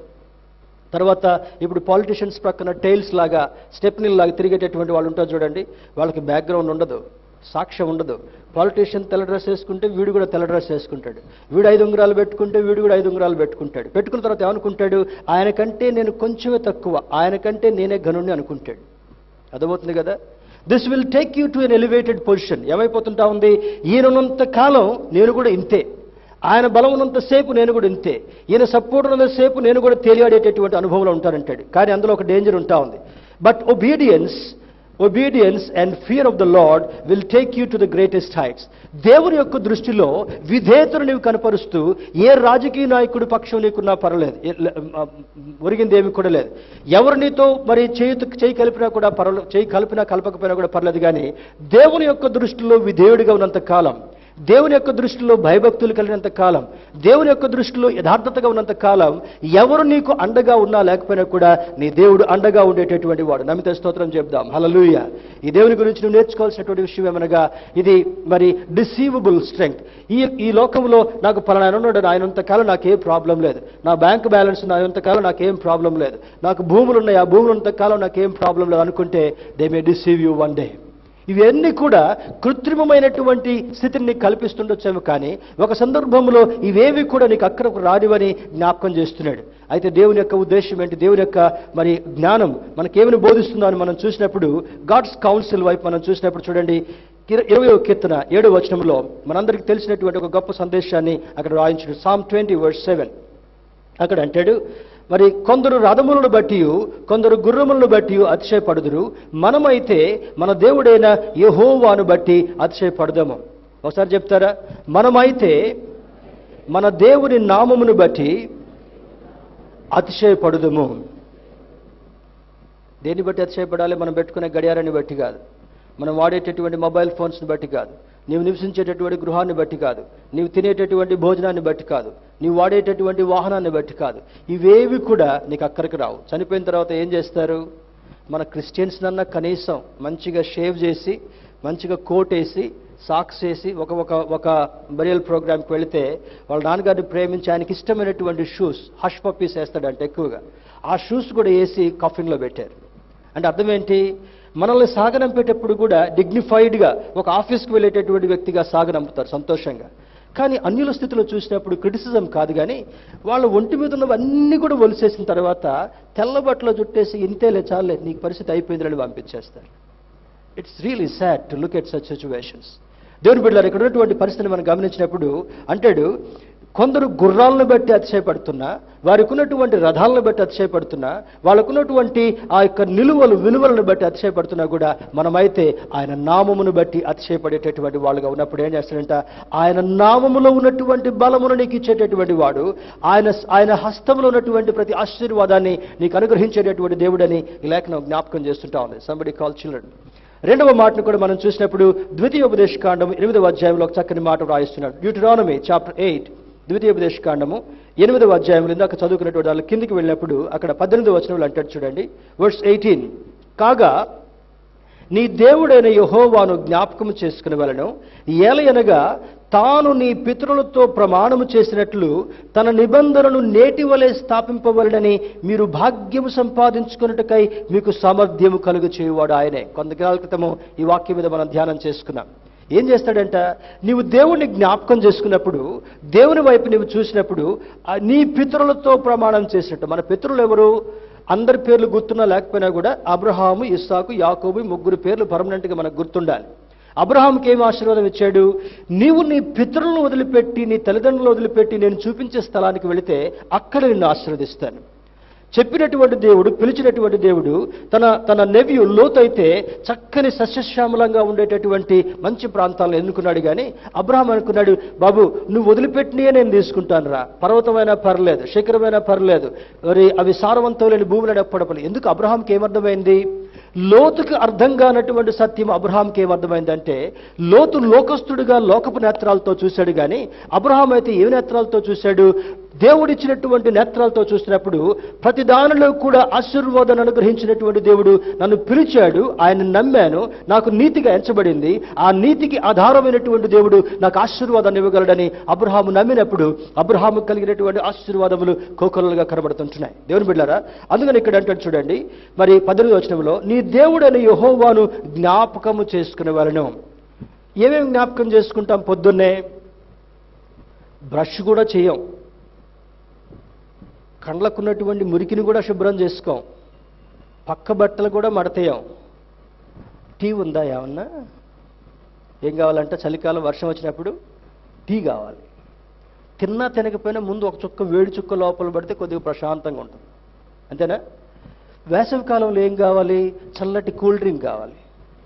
తర్వాత ఇప్పుడు పాలిటిషియన్స్ ప్రక్కన టైల్స్ లాగా స్టెప్నిల్ లాగా తిరిగేటటువంటి వాళ్ళు ఉంటారు చూడండి వాళ్ళకి బ్యాక్గ్రౌండ్ ఉండదు సాక్ష్యం ఉండదు పాలిటీషియన్ తెల్ల డ్రెస్ వేసుకుంటే వీడు కూడా తెల్ల డ్రెస్ వేసుకుంటాడు వీడు ఐదు ఉంగరాలు పెట్టుకుంటే వీడు కూడా ఐదు ఉంగరాలు పెట్టుకుంటాడు పెట్టుకున్న తర్వాత ఏమనుకుంటాడు ఆయనకంటే నేను కొంచెమే తక్కువ ఆయనకంటే నేనే గనుణ్ణి అనుకుంటాడు అర్థమవుతుంది కదా this will take you to an elevated position ఏమైపోతుంటా ఉంది ఈయనన్నంత కాలం నేను కూడా ఇంతే ఆయన బలం ఉన్నంతసేపు నేను కూడా ఇంతే ఈయన సపోర్ట్ ఉన్నంతసేపు నేను కూడా తేలియాడేటటువంటి అనుభవంలో ఉంటానంటాడు కానీ అందులో ఒక డేంజర్ ఉంటా ఉంది but obedience obedience and fear of the Lord will take you to the greatest heights దేవుని యొక్క దృష్టిలో విధేయతను నీవు కనపరుస్తూ ఏ రాజకీయ నాయకుడి పక్షం నీకున్నా పర్వాలేదు ఏ- లే- ఆ, ఒరిగింది ఏమి కూడా లేదు ఎవరు నీతో మరి చేయి చేయి కలిపినా కూడా పర్వాలేదు చేయి కలిపినా కలపకపోయినా కూడా పర్లేదు కానీ దేవుని యొక్క దృష్టిలో విధేయుడిగా ఉన్నంత కాలం దేవుని యొక్క దృష్టిలో భయభక్తులు కలిగినంత కాలం దేవుని యొక్క దృష్టిలో యథార్థతగా ఉన్నంత కాలం ఎవరు నీకు అండగా ఉన్నా లేకపోయినా కూడా నీ దేవుడు అండగా ఉండేటటువంటి వాడు నమిత స్తోత్రం చెప్దాం హలలుయ ఈ దేవుని గురించి నువ్వు నేర్చుకోవాల్సినటువంటి విషయం ఏమనగా ఇది మరి డిసీవబుల్ స్ట్రెంగ్త్ ఈ ఈ లోకంలో నాకు పలానా ఆయన ఉన్నాడు ఆయనంత కాలం నాకేం ప్రాబ్లం లేదు నా బ్యాంక్ బ్యాలెన్స్ ఉన్నంత కాలం నాకేం ప్రాబ్లం లేదు నాకు భూములు ఉన్నాయి ఆ భూములు ఉన్నంత కాలం నాకేం ప్రాబ్లం లేదు అనుకుంటే they may deceive you one day ఇవన్నీ కూడా కృత్రిమమైనటువంటి స్థితిని నీకు కల్పిస్తుండొచ్చేమో కానీ ఒక సందర్భంలో ఇవేవి కూడా నీకు అక్కడకు రానివని జ్ఞాపకం చేస్తున్నాడు అయితే దేవుని యొక్క ఉద్దేశం ఏంటి దేవుని యొక్క మరి జ్ఞానం మనకేమని బోధిస్తుందో అని మనం చూసినప్పుడు గాడ్స్ కౌన్సిల్ వైపు మనం చూసినప్పుడు చూడండి ఇర- ఇరవై కీర్తన ఏడో వచనంలో మనందరికీ తెలిసినటువంటి ఒక గొప్ప సందేశాన్ని అక్కడ రాయించాడు సామ్ ట్వంటీ వర్డ్ సెవెన్ అక్కడ అంటాడు మరి కొందరు రథములను బట్టి కొందరు గుర్రములను బట్టి అతిశయపడుదురు మనమైతే మన దేవుడైన యెహోవాను బట్టి అతిశయపడదాము ఒకసారి చెప్తారా మనమైతే మన దేవుని నామమును బట్టి అతిశయపడుదుము దేన్ని బట్టి అతిశయపడాలి మనం పెట్టుకునే గడియారాన్ని బట్టి కాదు మనం వాడేటటువంటి మొబైల్ ఫోన్స్ని బట్టి కాదు నీవు నివసించేటటువంటి గృహాన్ని బట్టి కాదు నీవు తినేటటువంటి భోజనాన్ని బట్టి కాదు నీవు వాడేటటువంటి వాహనాన్ని బట్టి కాదు ఇవేవి కూడా నీకు అక్కడికి రావు చనిపోయిన తర్వాత ఏం చేస్తారు మన క్రిస్టియన్స్ నన్న కనీసం మంచిగా షేవ్ చేసి మంచిగా కోట్ వేసి సాక్స్ వేసి ఒక ఒక ఒక బరియల్ ప్రోగ్రామ్కి వెళితే వాళ్ళ నాన్నగారిని ప్రేమించి ఆయనకి ఇష్టమైనటువంటి షూస్ హష్ పప్పీస్ వేస్తాడంటే ఎక్కువగా ఆ షూస్ కూడా వేసి కఫిన్లో పెట్టారు అంటే అర్థం ఏంటి మనల్ని సాగనంపేటప్పుడు కూడా డిగ్నిఫైడ్గా ఒక ఆఫీస్కి వెళ్ళేటటువంటి వ్యక్తిగా సాగనంపుతారు సంతోషంగా కానీ అన్యుల స్థితిలో చూసినప్పుడు క్రిటిసిజం కాదు కానీ వాళ్ళ ఒంటి మీద ఉన్నవన్నీ కూడా ఒలిసేసిన తర్వాత తెల్ల బట్టలు చుట్టేసి ఇంతేలే చాలే నీకు పరిస్థితి అయిపోయిందని పంపించేస్తారు it's really sad to look at such situations దేవుని బిడ్డలారు ఇక్కడ ఉన్నటువంటి పరిస్థితిని మనం గమనించినప్పుడు అంటాడు కొందరు గుర్రాలను బట్టి అతిశయపడుతున్నా వారికి ఉన్నటువంటి రథాలను బట్టి అతిశయపడుతున్నా వాళ్ళకున్నటువంటి ఆ యొక్క నిలువలు విలువలను బట్టి అతిశయపడుతున్నా కూడా మనమైతే ఆయన నామమును బట్టి అతిశయపడేటటువంటి వాళ్ళుగా ఉన్నప్పుడు ఏం చేస్తాడంట ఆయన నామములో ఉన్నటువంటి బలమును నీకు ఇచ్చేటటువంటి వాడు ఆయన ఆయన హస్తంలో ఉన్నటువంటి ప్రతి ఆశీర్వాదాన్ని నీకు అనుగ్రహించేటటువంటి దేవుడని ఈ లేఖనం జ్ఞాపకం చేస్తుంటా ఉంది సంబడి కాల్ చిల్డ్రన్ రెండవ మాటను కూడా మనం చూసినప్పుడు ద్వితీయోపదేశ కాండము ఎనిమిదవ అధ్యాయంలో ఒక చక్కని మాట వ్రాయిస్తున్నాడు డ్యూటరానమీ చాప్టర్ ఎయిట్ ద్వితీయోపదేశ కాండము ఎనిమిదవ అధ్యాయంలో ఇందాక చదువుకున్నటువంటి వాళ్ళు కిందికి వెళ్ళినప్పుడు అక్కడ పద్దెనిమిదవ వచనంలో అంటాడు చూడండి వర్స్ ఎయిటీన్ కాగా నీ దేవుడైన యహోవాను జ్ఞాపకము చేసుకుని వలను ఏలయనగా తాను నీ పితరులతో ప్రమాణము చేసినట్లు తన నిబంధనను నేటి వలె స్థాపింపవలనని మీరు భాగ్యము సంపాదించుకున్నట్టుకై మీకు సామర్థ్యము కలుగు చేయువాడు ఆయనే కొంతకాల క్రితము ఈ వాక్యం మీద మనం ధ్యానం చేసుకున్నాం ఏం చేస్తాడంట నీవు దేవుణ్ణి జ్ఞాపకం చేసుకున్నప్పుడు దేవుని వైపు నీవు చూసినప్పుడు ఆ నీ పితరులతో ప్రమాణం చేసినట్టు మన పితరులు ఎవరు అందరి పేర్లు గుర్తున్నా లేకపోయినా కూడా అబ్రహాము ఇస్సాకు యాకోబు ఈ ముగ్గురు పేర్లు పర్మనెంట్గా మనకు గుర్తుండాలి అబ్రహాంకి ఏం ఆశీర్వాదం ఇచ్చాడు నీవు నీ పితరులను వదిలిపెట్టి నీ తల్లిదండ్రులను వదిలిపెట్టి నేను చూపించే స్థలానికి వెళితే అక్కడ నిన్ను ఆశీర్వదిస్తాను చెప్పినటువంటి దేవుడు పిలిచినటువంటి దేవుడు తన తన నెవ్యు లోతైతే చక్కని సస్యశ్యామలంగా ఉండేటటువంటి మంచి ప్రాంతాలను ఎన్నుకున్నాడు కానీ అబ్రహాం అనుకున్నాడు బాబు నువ్వు వదిలిపెట్టినే నేను తీసుకుంటాను రా పర్వతమైనా పర్లేదు శిఖరమైనా పర్లేదు మరి అవి సారవంతం లేని భూములు ఎప్పడపలు ఎందుకు అబ్రహాంకి ఏమర్థమైంది లోతుకు అర్థం కానటువంటి సత్యం అబ్రహాంకి ఏమర్థమైందంటే లోతు లోకస్తుడిగా లోకపు నేత్రాలతో చూశాడు కానీ అబ్రహాం అయితే ఏ నేత్రాలతో చూశాడు దేవుడిచ్చినటువంటి నేత్రాలతో చూసినప్పుడు ప్రతి దానిలో కూడా ఆశీర్వాదాన్ని అనుగ్రహించినటువంటి దేవుడు నన్ను పిలిచాడు ఆయన నమ్మాను నాకు నీతిగా ఎంచబడింది ఆ నీతికి ఆధారమైనటువంటి దేవుడు నాకు ఆశీర్వాదాన్ని ఇవ్వగలడని అబ్రహాము నమ్మినప్పుడు అబ్రహాము కలిగినటువంటి ఆశీర్వాదములు కోకొల్లలుగా కనబడుతుంటున్నాయి దేవుని బిడ్డారా అందుకని ఇక్కడ అంటాడు చూడండి మరి పద్దెనిమిది వచనంలో నీ దేవుడని యహోవాను జ్ఞాపకము చేసుకునే వాళ్ళను ఏమేమి జ్ఞాపకం చేసుకుంటాం పొద్దున్నే బ్రష్ కూడా చేయం కండ్లకున్నటువంటి మురికిని కూడా శుభ్రం చేసుకోం పక్క బట్టలు కూడా మడతేయం టీ ఉందా ఏమన్నా ఏం కావాలంటే చలికాలం వర్షం వచ్చినప్పుడు టీ కావాలి తిన్నా తినకపోయినా ముందు ఒక చుక్క వేడి చుక్క లోపల పడితే కొద్దిగా ప్రశాంతంగా ఉంటుంది అంతేనా వేసవి కాలంలో ఏం కావాలి చల్లటి కూల్ డ్రింక్ కావాలి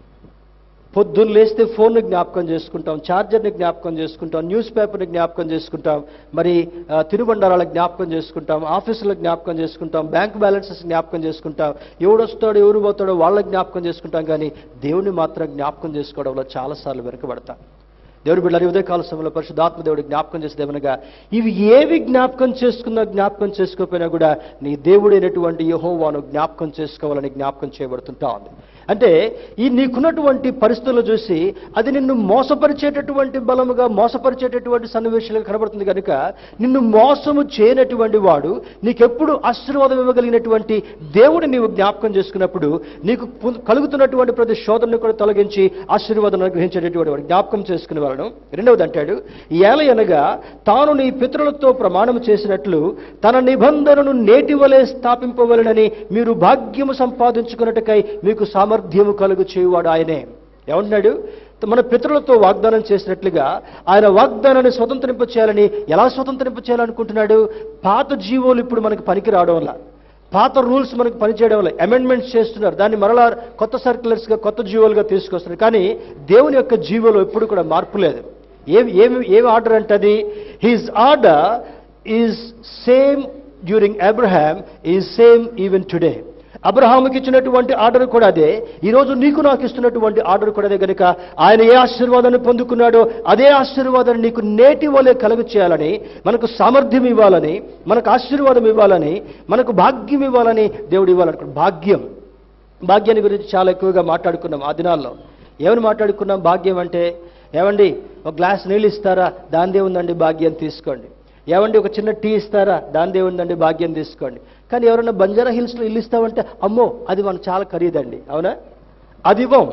పొద్దున్న లేస్తే ఫోన్ని జ్ఞాపకం చేసుకుంటాం ఛార్జర్ని జ్ఞాపకం చేసుకుంటాం న్యూస్ పేపర్ని జ్ఞాపకం చేసుకుంటాం మరి ఆ, తినుబండారాల జ్ఞాపకం చేసుకుంటాం ఆఫీసుల జ్ఞాపకం చేసుకుంటాం బ్యాంక్ బ్యాలెన్సెస్ జ్ఞాపకం చేసుకుంటాం ఎవడు వస్తాడో ఎవరు పోతాడో వాళ్ళ జ్ఞాపకం చేసుకుంటాం కానీ దేవుని మాత్రం జ్ఞాపకం చేసుకోవడంలో చాలాసార్లు వెనుకబడతాం దేవుడి బిడ్డలు ఉదయ కాల సమయంలో పరిశుద్ధాత్మ దేవుడు జ్ఞాపకం చేసేది ఏమనగా ఇవి ఏవి జ్ఞాపకం చేసుకున్నా జ్ఞాపకం చేసుకోకపోయినా కూడా నీ దేవుడైనటువంటి యహోవాను జ్ఞాపకం చేసుకోవాలని జ్ఞాపకం చేయబడుతుంటా ఉంది అంటే ఈ నీకున్నటువంటి పరిస్థితులను చూసి అది నిన్ను మోసపరిచేటటువంటి బలముగా మోసపరిచేటటువంటి సన్నివేశాలుగా కనబడుతుంది కనుక నిన్ను మోసము చేయనటువంటి వాడు నీకెప్పుడు ఆశీర్వాదం ఇవ్వగలిగినటువంటి దేవుడు నీవు జ్ఞాపకం చేసుకున్నప్పుడు నీకు పు- కలుగుతున్నటువంటి ప్రతి శోధనను కూడా తొలగించి ఆశీర్వాదం అనుగ్రహించేటటువంటి వాడు జ్ఞాపకం చేసుకునే వాళ్ళను రెండవది అంటాడు ఏల అనగా తాను నీ పితరులతో ప్రమాణం చేసినట్లు తన నిబంధనను నేటి వలె స్థాపింపవలనని మీరు భాగ్యము సంపాదించుకున్నట్టుకై మీకు సామర్థ్యము కలుగు చేయువాడు ఆయనే ఏమంటున్నాడు మన పితరులతో వాగ్దానం చేసినట్లుగా ఆయన వాగ్దానాన్ని స్వతంత్రింప చేయాలని ఎలా స్వతంత్రింప చేయాలనుకుంటున్నాడు పాత జీవోలు ఇప్పుడు మనకి పనికి రావడం వల్ల పాత రూల్స్ మనకు పనిచేయడం వల్ల అమెండ్మెంట్స్ చేస్తున్నారు దాన్ని మరలా కొత్త సర్క్యులర్స్గా కొత్త జీవోలుగా తీసుకొస్తున్నారు కానీ దేవుని యొక్క జీవోలో ఎప్పుడు కూడా మార్పు లేదు ఏమి ఏమి ఏమి ఆర్డర్ అంటే అది his order is same during Abraham is same even today అబ్రహాముకి ఇచ్చినటువంటి ఆర్డర్ కూడా అదే ఈరోజు నీకు నాకు ఇస్తున్నటువంటి ఆర్డర్ కూడా అదే కనుక ఆయన ఏ ఆశీర్వాదాన్ని పొందుకున్నాడో అదే ఆశీర్వాదాన్ని నీకు నేటి వలె కలుగు చేయాలని మనకు సామర్థ్యం ఇవ్వాలని మనకు ఆశీర్వాదం ఇవ్వాలని మనకు భాగ్యం ఇవ్వాలని దేవుడు ఇవ్వాలనుకున్నాడు భాగ్యం భాగ్యాన్ని గురించి చాలా ఎక్కువగా మాట్లాడుకున్నాం ఆ దినాల్లో ఏమని మాట్లాడుకున్నాం భాగ్యం అంటే ఏమండి ఒక గ్లాస్ నీళ్ళు ఇస్తారా దానిదే ఉందండి భాగ్యం తీసుకోండి ఏమండి ఒక చిన్న టీ ఇస్తారా దానిదే ఉందండి భాగ్యం తీసుకోండి కానీ ఎవరైనా బంజారా హిల్స్లో ఇల్లు ఇస్తామంటే అమ్మో అది మనకు చాలా ఖరీదండి అవునా అది ఇవ్వం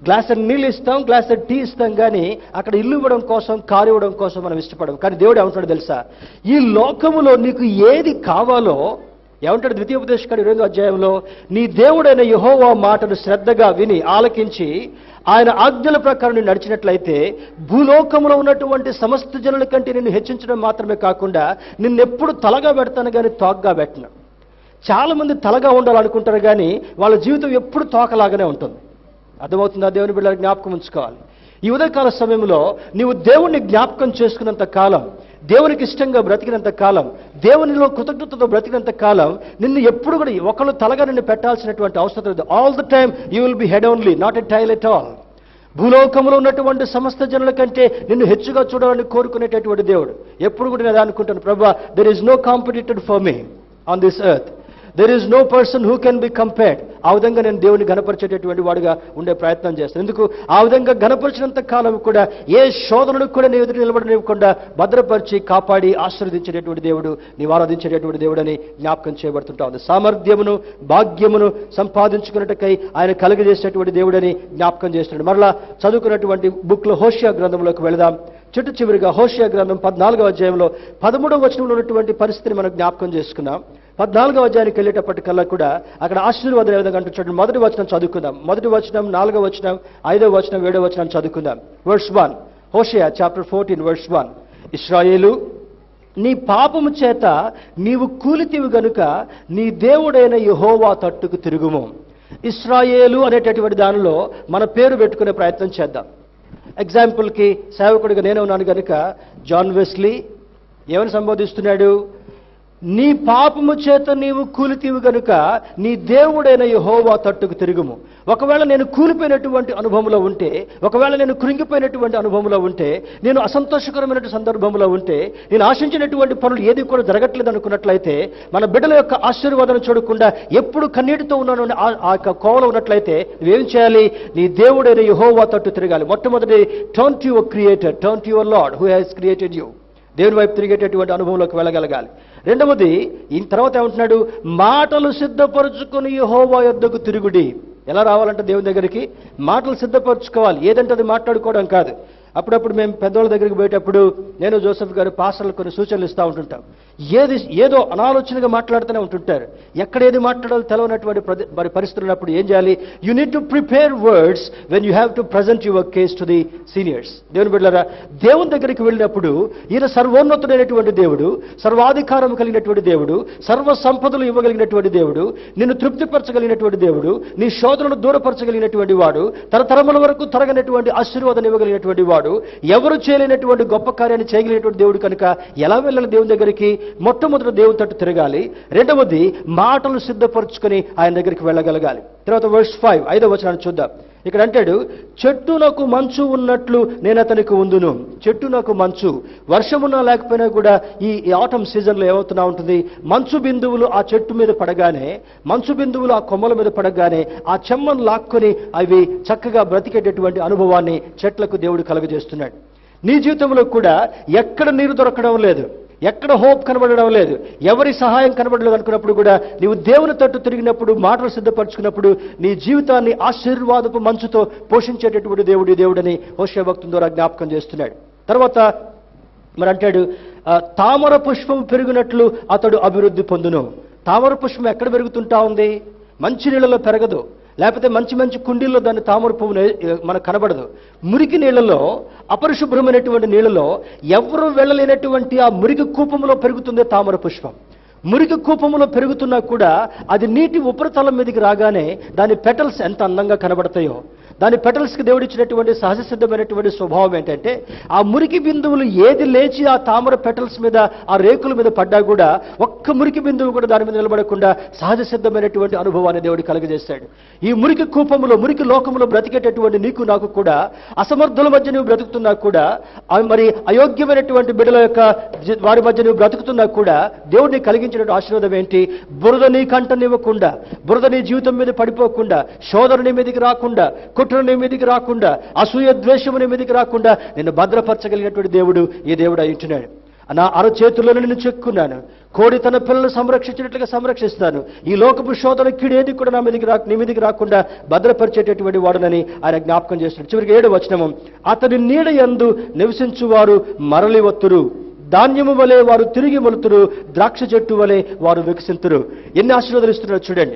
గ్లాస్ నీళ్ళు ఇస్తాం గ్లాస్ టీ ఇస్తాం కానీ అక్కడ ఇల్లు ఇవ్వడం కోసం కారు ఇవ్వడం కోసం మనం ఇష్టపడం కానీ దేవుడు ఏమంటాడు తెలుసా ఈ లోకములో నీకు ఏది కావాలో ఏమంటాడు ద్వితీయోపదేశకాడు ఇరవై అధ్యాయంలో నీ దేవుడైన యహోవా మాటను శ్రద్ధగా విని ఆలకించి ఆయన ఆజ్ఞల ప్రకారం నేను నడిచినట్లయితే భూలోకంలో ఉన్నటువంటి సమస్త జనుల కంటే నిన్ను హెచ్చించడం మాత్రమే కాకుండా నిన్నెప్పుడు తలగా పెడతాను కానీ తోగ్గా పెట్టను చాలా మంది తలగా ఉండాలనుకుంటారు కానీ వాళ్ళ జీవితం ఎప్పుడు తోకలాగానే ఉంటుంది అర్థమవుతుందా దేవుని బిడ్డలు జ్ఞాపకం ఉంచుకోవాలి ఈ ఉదయకాల సమయంలో నీవు దేవుణ్ణి జ్ఞాపకం చేసుకున్నంత కాలం దేవునికి ఇష్టంగా బ్రతికినంత కాలం దేవునిలో కృతజ్ఞతతో బ్రతికినంత కాలం నిన్ను ఎప్పుడు కూడా ఒకళ్ళు తలగా నిన్ను పెట్టాల్సినటువంటి అవసరం లేదు all the time you will be head only not a tail at all భూలోకంలో ఉన్నటువంటి సమస్త జనుల కంటే నిన్ను హెచ్చుగా చూడాలని కోరుకునేటటువంటి దేవుడు ఎప్పుడు కూడా నేను అనుకుంటాను ప్రభా there is no competitor for me on this earth there is no person who can be compared ఆ విధంగా నేను దేవుని గణపరిచేటటువంటి వాడుగా ఉండే ప్రయత్నం చేస్తాను ఎందుకు ఆ విధంగా గణపరిచినంత కాలం కూడా ఏ శోధనకు కూడా నీ ఎదురు నిలబడనివ్వకుండా భద్రపరిచి కాపాడి ఆశీర్వదించేటటువంటి దేవుడు నీవు ఆరాధించేటటువంటి దేవుడని జ్ఞాపకం చేయబడుతుంటా ఉంది సామర్థ్యమును భాగ్యమును సంపాదించుకున్నట్టుకై ఆయన కలుగజేసేటువంటి దేవుడని జ్ఞాపకం చేస్తున్నాడు మరలా చదువుకున్నటువంటి బుక్లో హోషియా గ్రంథంలోకి వెళదాం చిట్టు చివరిగా హోషియా గ్రంథం పద్నాలుగో అధ్యాయంలో పదమూడవ వచనంలో ఉన్నటువంటి పరిస్థితిని మనం జ్ఞాపకం చేసుకున్నాం పద్నాలుగో అధ్యాయానికి వెళ్ళేటప్పటికల్లా కూడా అక్కడ ఆశీర్వాదం ఏ విధంగా అంటే చూడండి మొదటి వచనం చదువుకుందాం మొదటి వచనం నాలుగో వచనం ఐదో వచనం ఏడో వచనం చదువుకుందాం verse one Hosea chapter fourteen verse one ఇస్రాయేలు నీ పాపము చేత నీవు కూలితివి గనుక నీ దేవుడైన యహోవా తట్టుకు తిరుగుము ఇస్రాయేలు అనేటటువంటి దానిలో మన పేరు పెట్టుకునే ప్రయత్నం చేద్దాం ఎగ్జాంపుల్కి సేవకుడిగా నేను ఉన్నాను కనుక జాన్ వెస్లీ ఏమని సంబోధిస్తున్నాడు నీ పాపము చేత నీవు కూలితీవు గనుక నీ దేవుడైన యహోవా తట్టుకు తిరుగుము ఒకవేళ నేను కూలిపోయినటువంటి అనుభవంలో ఉంటే ఒకవేళ నేను కృంగిపోయినటువంటి అనుభవంలో ఉంటే నేను అసంతోషకరమైన సందర్భంలో ఉంటే నేను ఆశించినటువంటి పనులు ఏది కూడా జరగట్లేదు అనుకున్నట్లయితే మన బిడ్డల యొక్క ఆశీర్వాదం చూడకుండా ఎప్పుడు కన్నీటితో ఉన్నాను అని ఆ- ఆ యొక్క కోవలో ఉన్నట్లయితే నువ్వేం చేయాలి నీ దేవుడైన యహోవా తట్టు తిరగాలి మొట్టమొదటి turn to your creator turn to your Lord who has created you దేవుని వైపు తిరిగేటటువంటి అనుభవంలోకి వెళ్ళగలగాలి రెండవది ఈ తర్వాత ఏమంటున్నాడు మాటలు సిద్ధపరచుకుని యెహోవా యొద్దకు తిరుగుడి ఎలా రావాలంటే దేవుని దగ్గరికి మాటలు సిద్ధపరచుకోవాలి ఏదంటే అది మాట్లాడుకోవడం కాదు అప్పుడప్పుడు మేము పెద్దవాళ్ళ దగ్గరికి పోయేటప్పుడు నేను జోసెఫ్ గారు పాస్టర్లు కొన్ని సూచనలు ఇస్తూ ఉంటుంటాం ఏది ఏదో అనాలోచనగా మాట్లాడుతూనే ఉంటుంటారు ఎక్కడ ఏది మాట్లాడాలో తెలవనటువంటి ప్రది- మరి పరిస్థితులు ఉన్నప్పుడు ఏం చేయాలి you need to prepare words when you have to present your case to the seniors దేవుని బిడ్డలారా దేవుని దగ్గరికి వెళ్ళినప్పుడు ఈయన సర్వోన్నతుడైనటువంటి దేవుడు సర్వాధికారం కలిగినటువంటి దేవుడు సర్వ సంపదలు ఇవ్వగలిగినటువంటి దేవుడు నిన్ను తృప్తిపరచగలిగినటువంటి దేవుడు నీ శోధనను దూరపరచగలిగినటువంటి వాడు తరతరముల వరకు తరగనటువంటి ఆశీర్వాదం ఇవ్వగలిగినటువంటి వాడు ఎవరు చేయలేనటువంటి గొప్ప కార్యాన్ని చేయగలిగినటువంటి దేవుడు కనుక ఎలా వెళ్ళాలి దేవుని దగ్గరికి మొట్టమొదటి దేవుని తట్టు తిరగాలి రెండవది మాటలు సిద్ధపరచుకొని ఆయన దగ్గరికి వెళ్ళగలగాలి తర్వాత వర్స్ ఫైవ్ ఐదో వచనాన్ని చూద్దాం ఇక్కడ అంటాడు చెట్టు నాకు మంచు ఉన్నట్లు నేను అతనికి ఉందును చెట్టు నాకు మంచు వర్షమున్నా లేకపోయినా కూడా ఈ ఆటమ్ సీజన్లో ఏమవుతున్నా ఉంటుంది మంచు బిందువులు ఆ చెట్టు మీద పడగానే మంచు బిందువులు ఆ కొమ్మల మీద పడగానే ఆ చెమ్మను లాక్కొని అవి చక్కగా బ్రతికేటటువంటి అనుభవాన్ని చెట్లకు దేవుడు కలుగజేస్తున్నాడు నీ జీవితంలో కూడా ఎక్కడ నీరు దొరకడం లేదు ఎక్కడ హోప్ కనబడడం లేదు ఎవరి సహాయం కనబడలేదు అనుకున్నప్పుడు కూడా నీవు దేవుని తట్టు తిరిగినప్పుడు మాటలు సిద్ధపరచుకున్నప్పుడు నీ జీవితాన్ని ఆశీర్వాదపు మంచుతో పోషించేటటువంటి దేవుడు ఈ దేవుడని హోషయ భక్తుల ద్వారా జ్ఞాపకం చేస్తున్నాడు తర్వాత మరి అంటాడు ఆ, తామర పుష్పం పెరిగినట్లు అతడు అభివృద్ధి పొందును తామర పుష్పం ఎక్కడ పెరుగుతుంటా ఉంది మంచి నీళ్ళలో పెరగదు లేకపోతే మంచి మంచి కుండీల్లో దాన్ని తామర పువ్వు నే- మనకు కనబడదు మురికి నీళ్ళలో అపరిశుభ్రమైనటువంటి నీళ్ళలో ఎవరు వెళ్ళలేనటువంటి ఆ మురికి కూపంలో పెరుగుతుంది తామర పుష్పం మురికి కూపంలో పెరుగుతున్నా కూడా అది నీటి ఉపరితలం మీదకి రాగానే దాని పెటల్స్ ఎంత అందంగా కనబడతాయో దాని పెటల్స్కి దేవుడిచ్చినటువంటి సహజ సిద్ధమైనటువంటి స్వభావం ఏంటంటే ఆ మురికి బిందువులు ఏది లేచి ఆ తామర పెటల్స్ మీద ఆ రేకుల మీద పడ్డా కూడా ఒక్క మురికి బిందువు కూడా దాని మీద నిలబడకుండా సహజ సిద్ధమైనటువంటి అనుభవాన్ని దేవుడు కలుగజేశాడు ఈ మురికి కూపములో మురికి లోకములో బ్రతికేటటువంటి నీకు నాకు కూడా అసమర్థుల మధ్య నువ్వు బ్రతుకుతున్నా కూడా ఆ మరి అయోగ్యమైనటువంటి బిడ్డల యొక్క జీ- వారి మధ్య నువ్వు బ్రతుకుతున్నా కూడా దేవుడిని కలిగించినటువంటి ఆశీర్వాదం ఏంటి బురద నీ కంటనివ్వకుండా బురద నీ జీవితం మీద పడిపోకుండా శోధన నీ మీదకి రాకుండా కుట్ర నీ మీదకి రాకుండా అసూయ ద్వేషము నీ మీదకి రాకుండా నిన్ను భద్రపరచగలిగినటువంటి దేవుడు ఈ దేవుడు అయి ఉంటున్నాడు నా అరచేతుల్లో నిన్ను చెక్కున్నాను కోడి తన పిల్లలు సంరక్షించినట్లుగా సంరక్షిస్తాను ఈ లోకపు శోధన కీడేది కూడా నా మీదకి రా నీ మీదకి రాకుండా భద్రపరిచేటటువంటి వాడునని ఆయన జ్ఞాపకం చేస్తున్నాడు చివరికి ఏడు వచనము అతని నీడ యందు నివసించువారు మరలి వత్తురు ధాన్యము వలె వారు తిరిగి మొలుతురు ద్రాక్ష చెట్టు వలె వారు వికసింతురు ఎన్ని ఆశీర్వాదాలు ఇస్తున్నారో చూడండి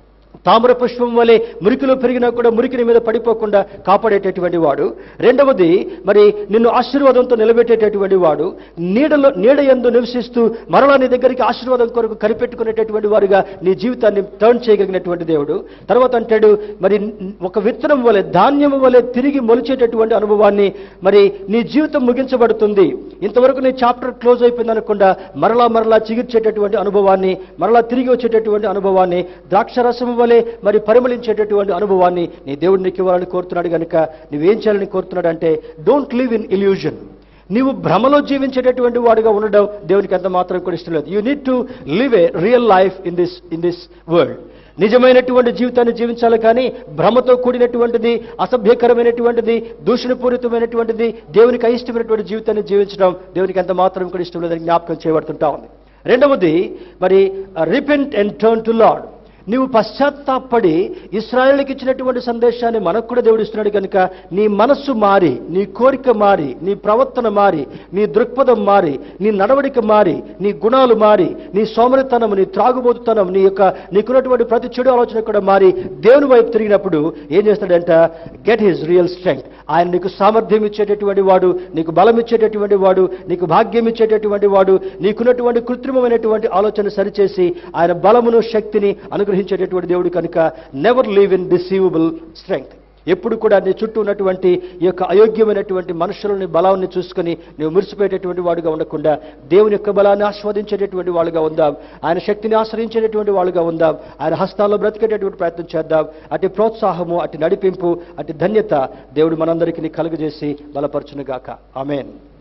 తామర పుష్పం వలె మురికిలో పెరిగినా కూడా మురికిని మీద పడిపోకుండా కాపాడేటటువంటి వాడు రెండవది మరి నిన్ను ఆశీర్వాదంతో నిలబెట్టేటటువంటి వాడు నీడలో నీడ ఎందు నివసిస్తూ మరలా నీ దగ్గరికి ఆశీర్వాదం కొరకు కనిపెట్టుకునేటటువంటి వారుగా నీ జీవితాన్ని టర్న్ చేయగలిగినటువంటి దేవుడు తర్వాత అంటాడు మరి ఒక విత్తనం వలె ధాన్యము వలె తిరిగి మొలిచేటటువంటి అనుభవాన్ని మరి నీ జీవితం ముగించబడుతుంది ఇంతవరకు నీ చాప్టర్ క్లోజ్ అయిపోయింది అనకుండా మరలా మరలా చిగిర్చేటటువంటి అనుభవాన్ని మరలా తిరిగి వచ్చేటటువంటి అనుభవాన్ని ద్రాక్షరసము వలె మరి పరిమళించేటటువంటి అనుభవాన్ని నీ దేవుడు నీకు ఇవ్వాలని కోరుతున్నాడు కనుక నువ్వేం చేయాలని కోరుతున్నాడు అంటే డోంట్ లివ్ ఇన్ ఇల్యూజన్ నీవు భ్రమలో జీవించేటటువంటి వాడుగా ఉండడం దేవునికి ఎంత మాత్రం కూడా ఇష్టం లేదు you need to live a real life in this in this world నిజమైనటువంటి జీవితాన్ని జీవించాలి కానీ భ్రమతో కూడినటువంటిది అసభ్యకరమైనటువంటిది దూషణపూరితమైనటువంటిది దేవునికి అయిష్టమైనటువంటి జీవితాన్ని జీవించడం దేవునికి ఎంత మాత్రం కూడా ఇష్టం లేదని జ్ఞాపకం చేయబడుతుంటా ఉంది రెండవది మరి repent and turn to Lord నీవు పశ్చాత్తాపడి ఇస్రాయేల్కి ఇచ్చినటువంటి సందేశాన్ని మనకు కూడా దేవుడు ఇస్తున్నాడు కనుక నీ మనస్సు మారి నీ కోరిక మారి నీ ప్రవర్తన మారి నీ దృక్పథం మారి నీ నడవడిక మారి నీ గుణాలు మారి నీ సోమరితనం నీ త్రాగుబోతుతనం నీ యొక్క నీకున్నటువంటి ప్రతి చెడు ఆలోచన కూడా మారి దేవుని వైపు తిరిగినప్పుడు ఏం చేస్తాడంట గెట్ హిస్ రియల్ స్ట్రెంగ్త్ ఆయన నీకు సామర్థ్యం ఇచ్చేటటువంటి వాడు నీకు బలం ఇచ్చేటటువంటి వాడు నీకు భాగ్యం ఇచ్చేటటువంటి వాడు నీకున్నటువంటి కృత్రిమమైనటువంటి ఆలోచన సరిచేసి ఆయన బలమును శక్తిని అనుగ్రహించేటటువంటి దేవుడు కనుక never leave in deceivable strength ఎప్పుడు కూడా నీ చుట్టూ ఉన్నటువంటి ఈ యొక్క అయోగ్యమైనటువంటి మనుషులని బలాన్ని చూసుకొని నువ్వు మురిసిపోయేటటువంటి వాడుగా ఉండకుండా దేవుని యొక్క బలాన్ని ఆస్వాదించేటటువంటి వాళ్ళుగా ఉందాం ఆయన శక్తిని ఆశ్రయించేటటువంటి వాళ్ళుగా ఉందాం ఆయన హస్తాల్లో బ్రతికేటటువంటి ప్రయత్నం చేద్దాం అటు ప్రోత్సాహము అటు నడిపింపు అటు ధన్యత దేవుడు మనందరికీ కలుగజేసి బలపరచునుగాక ఆమెన్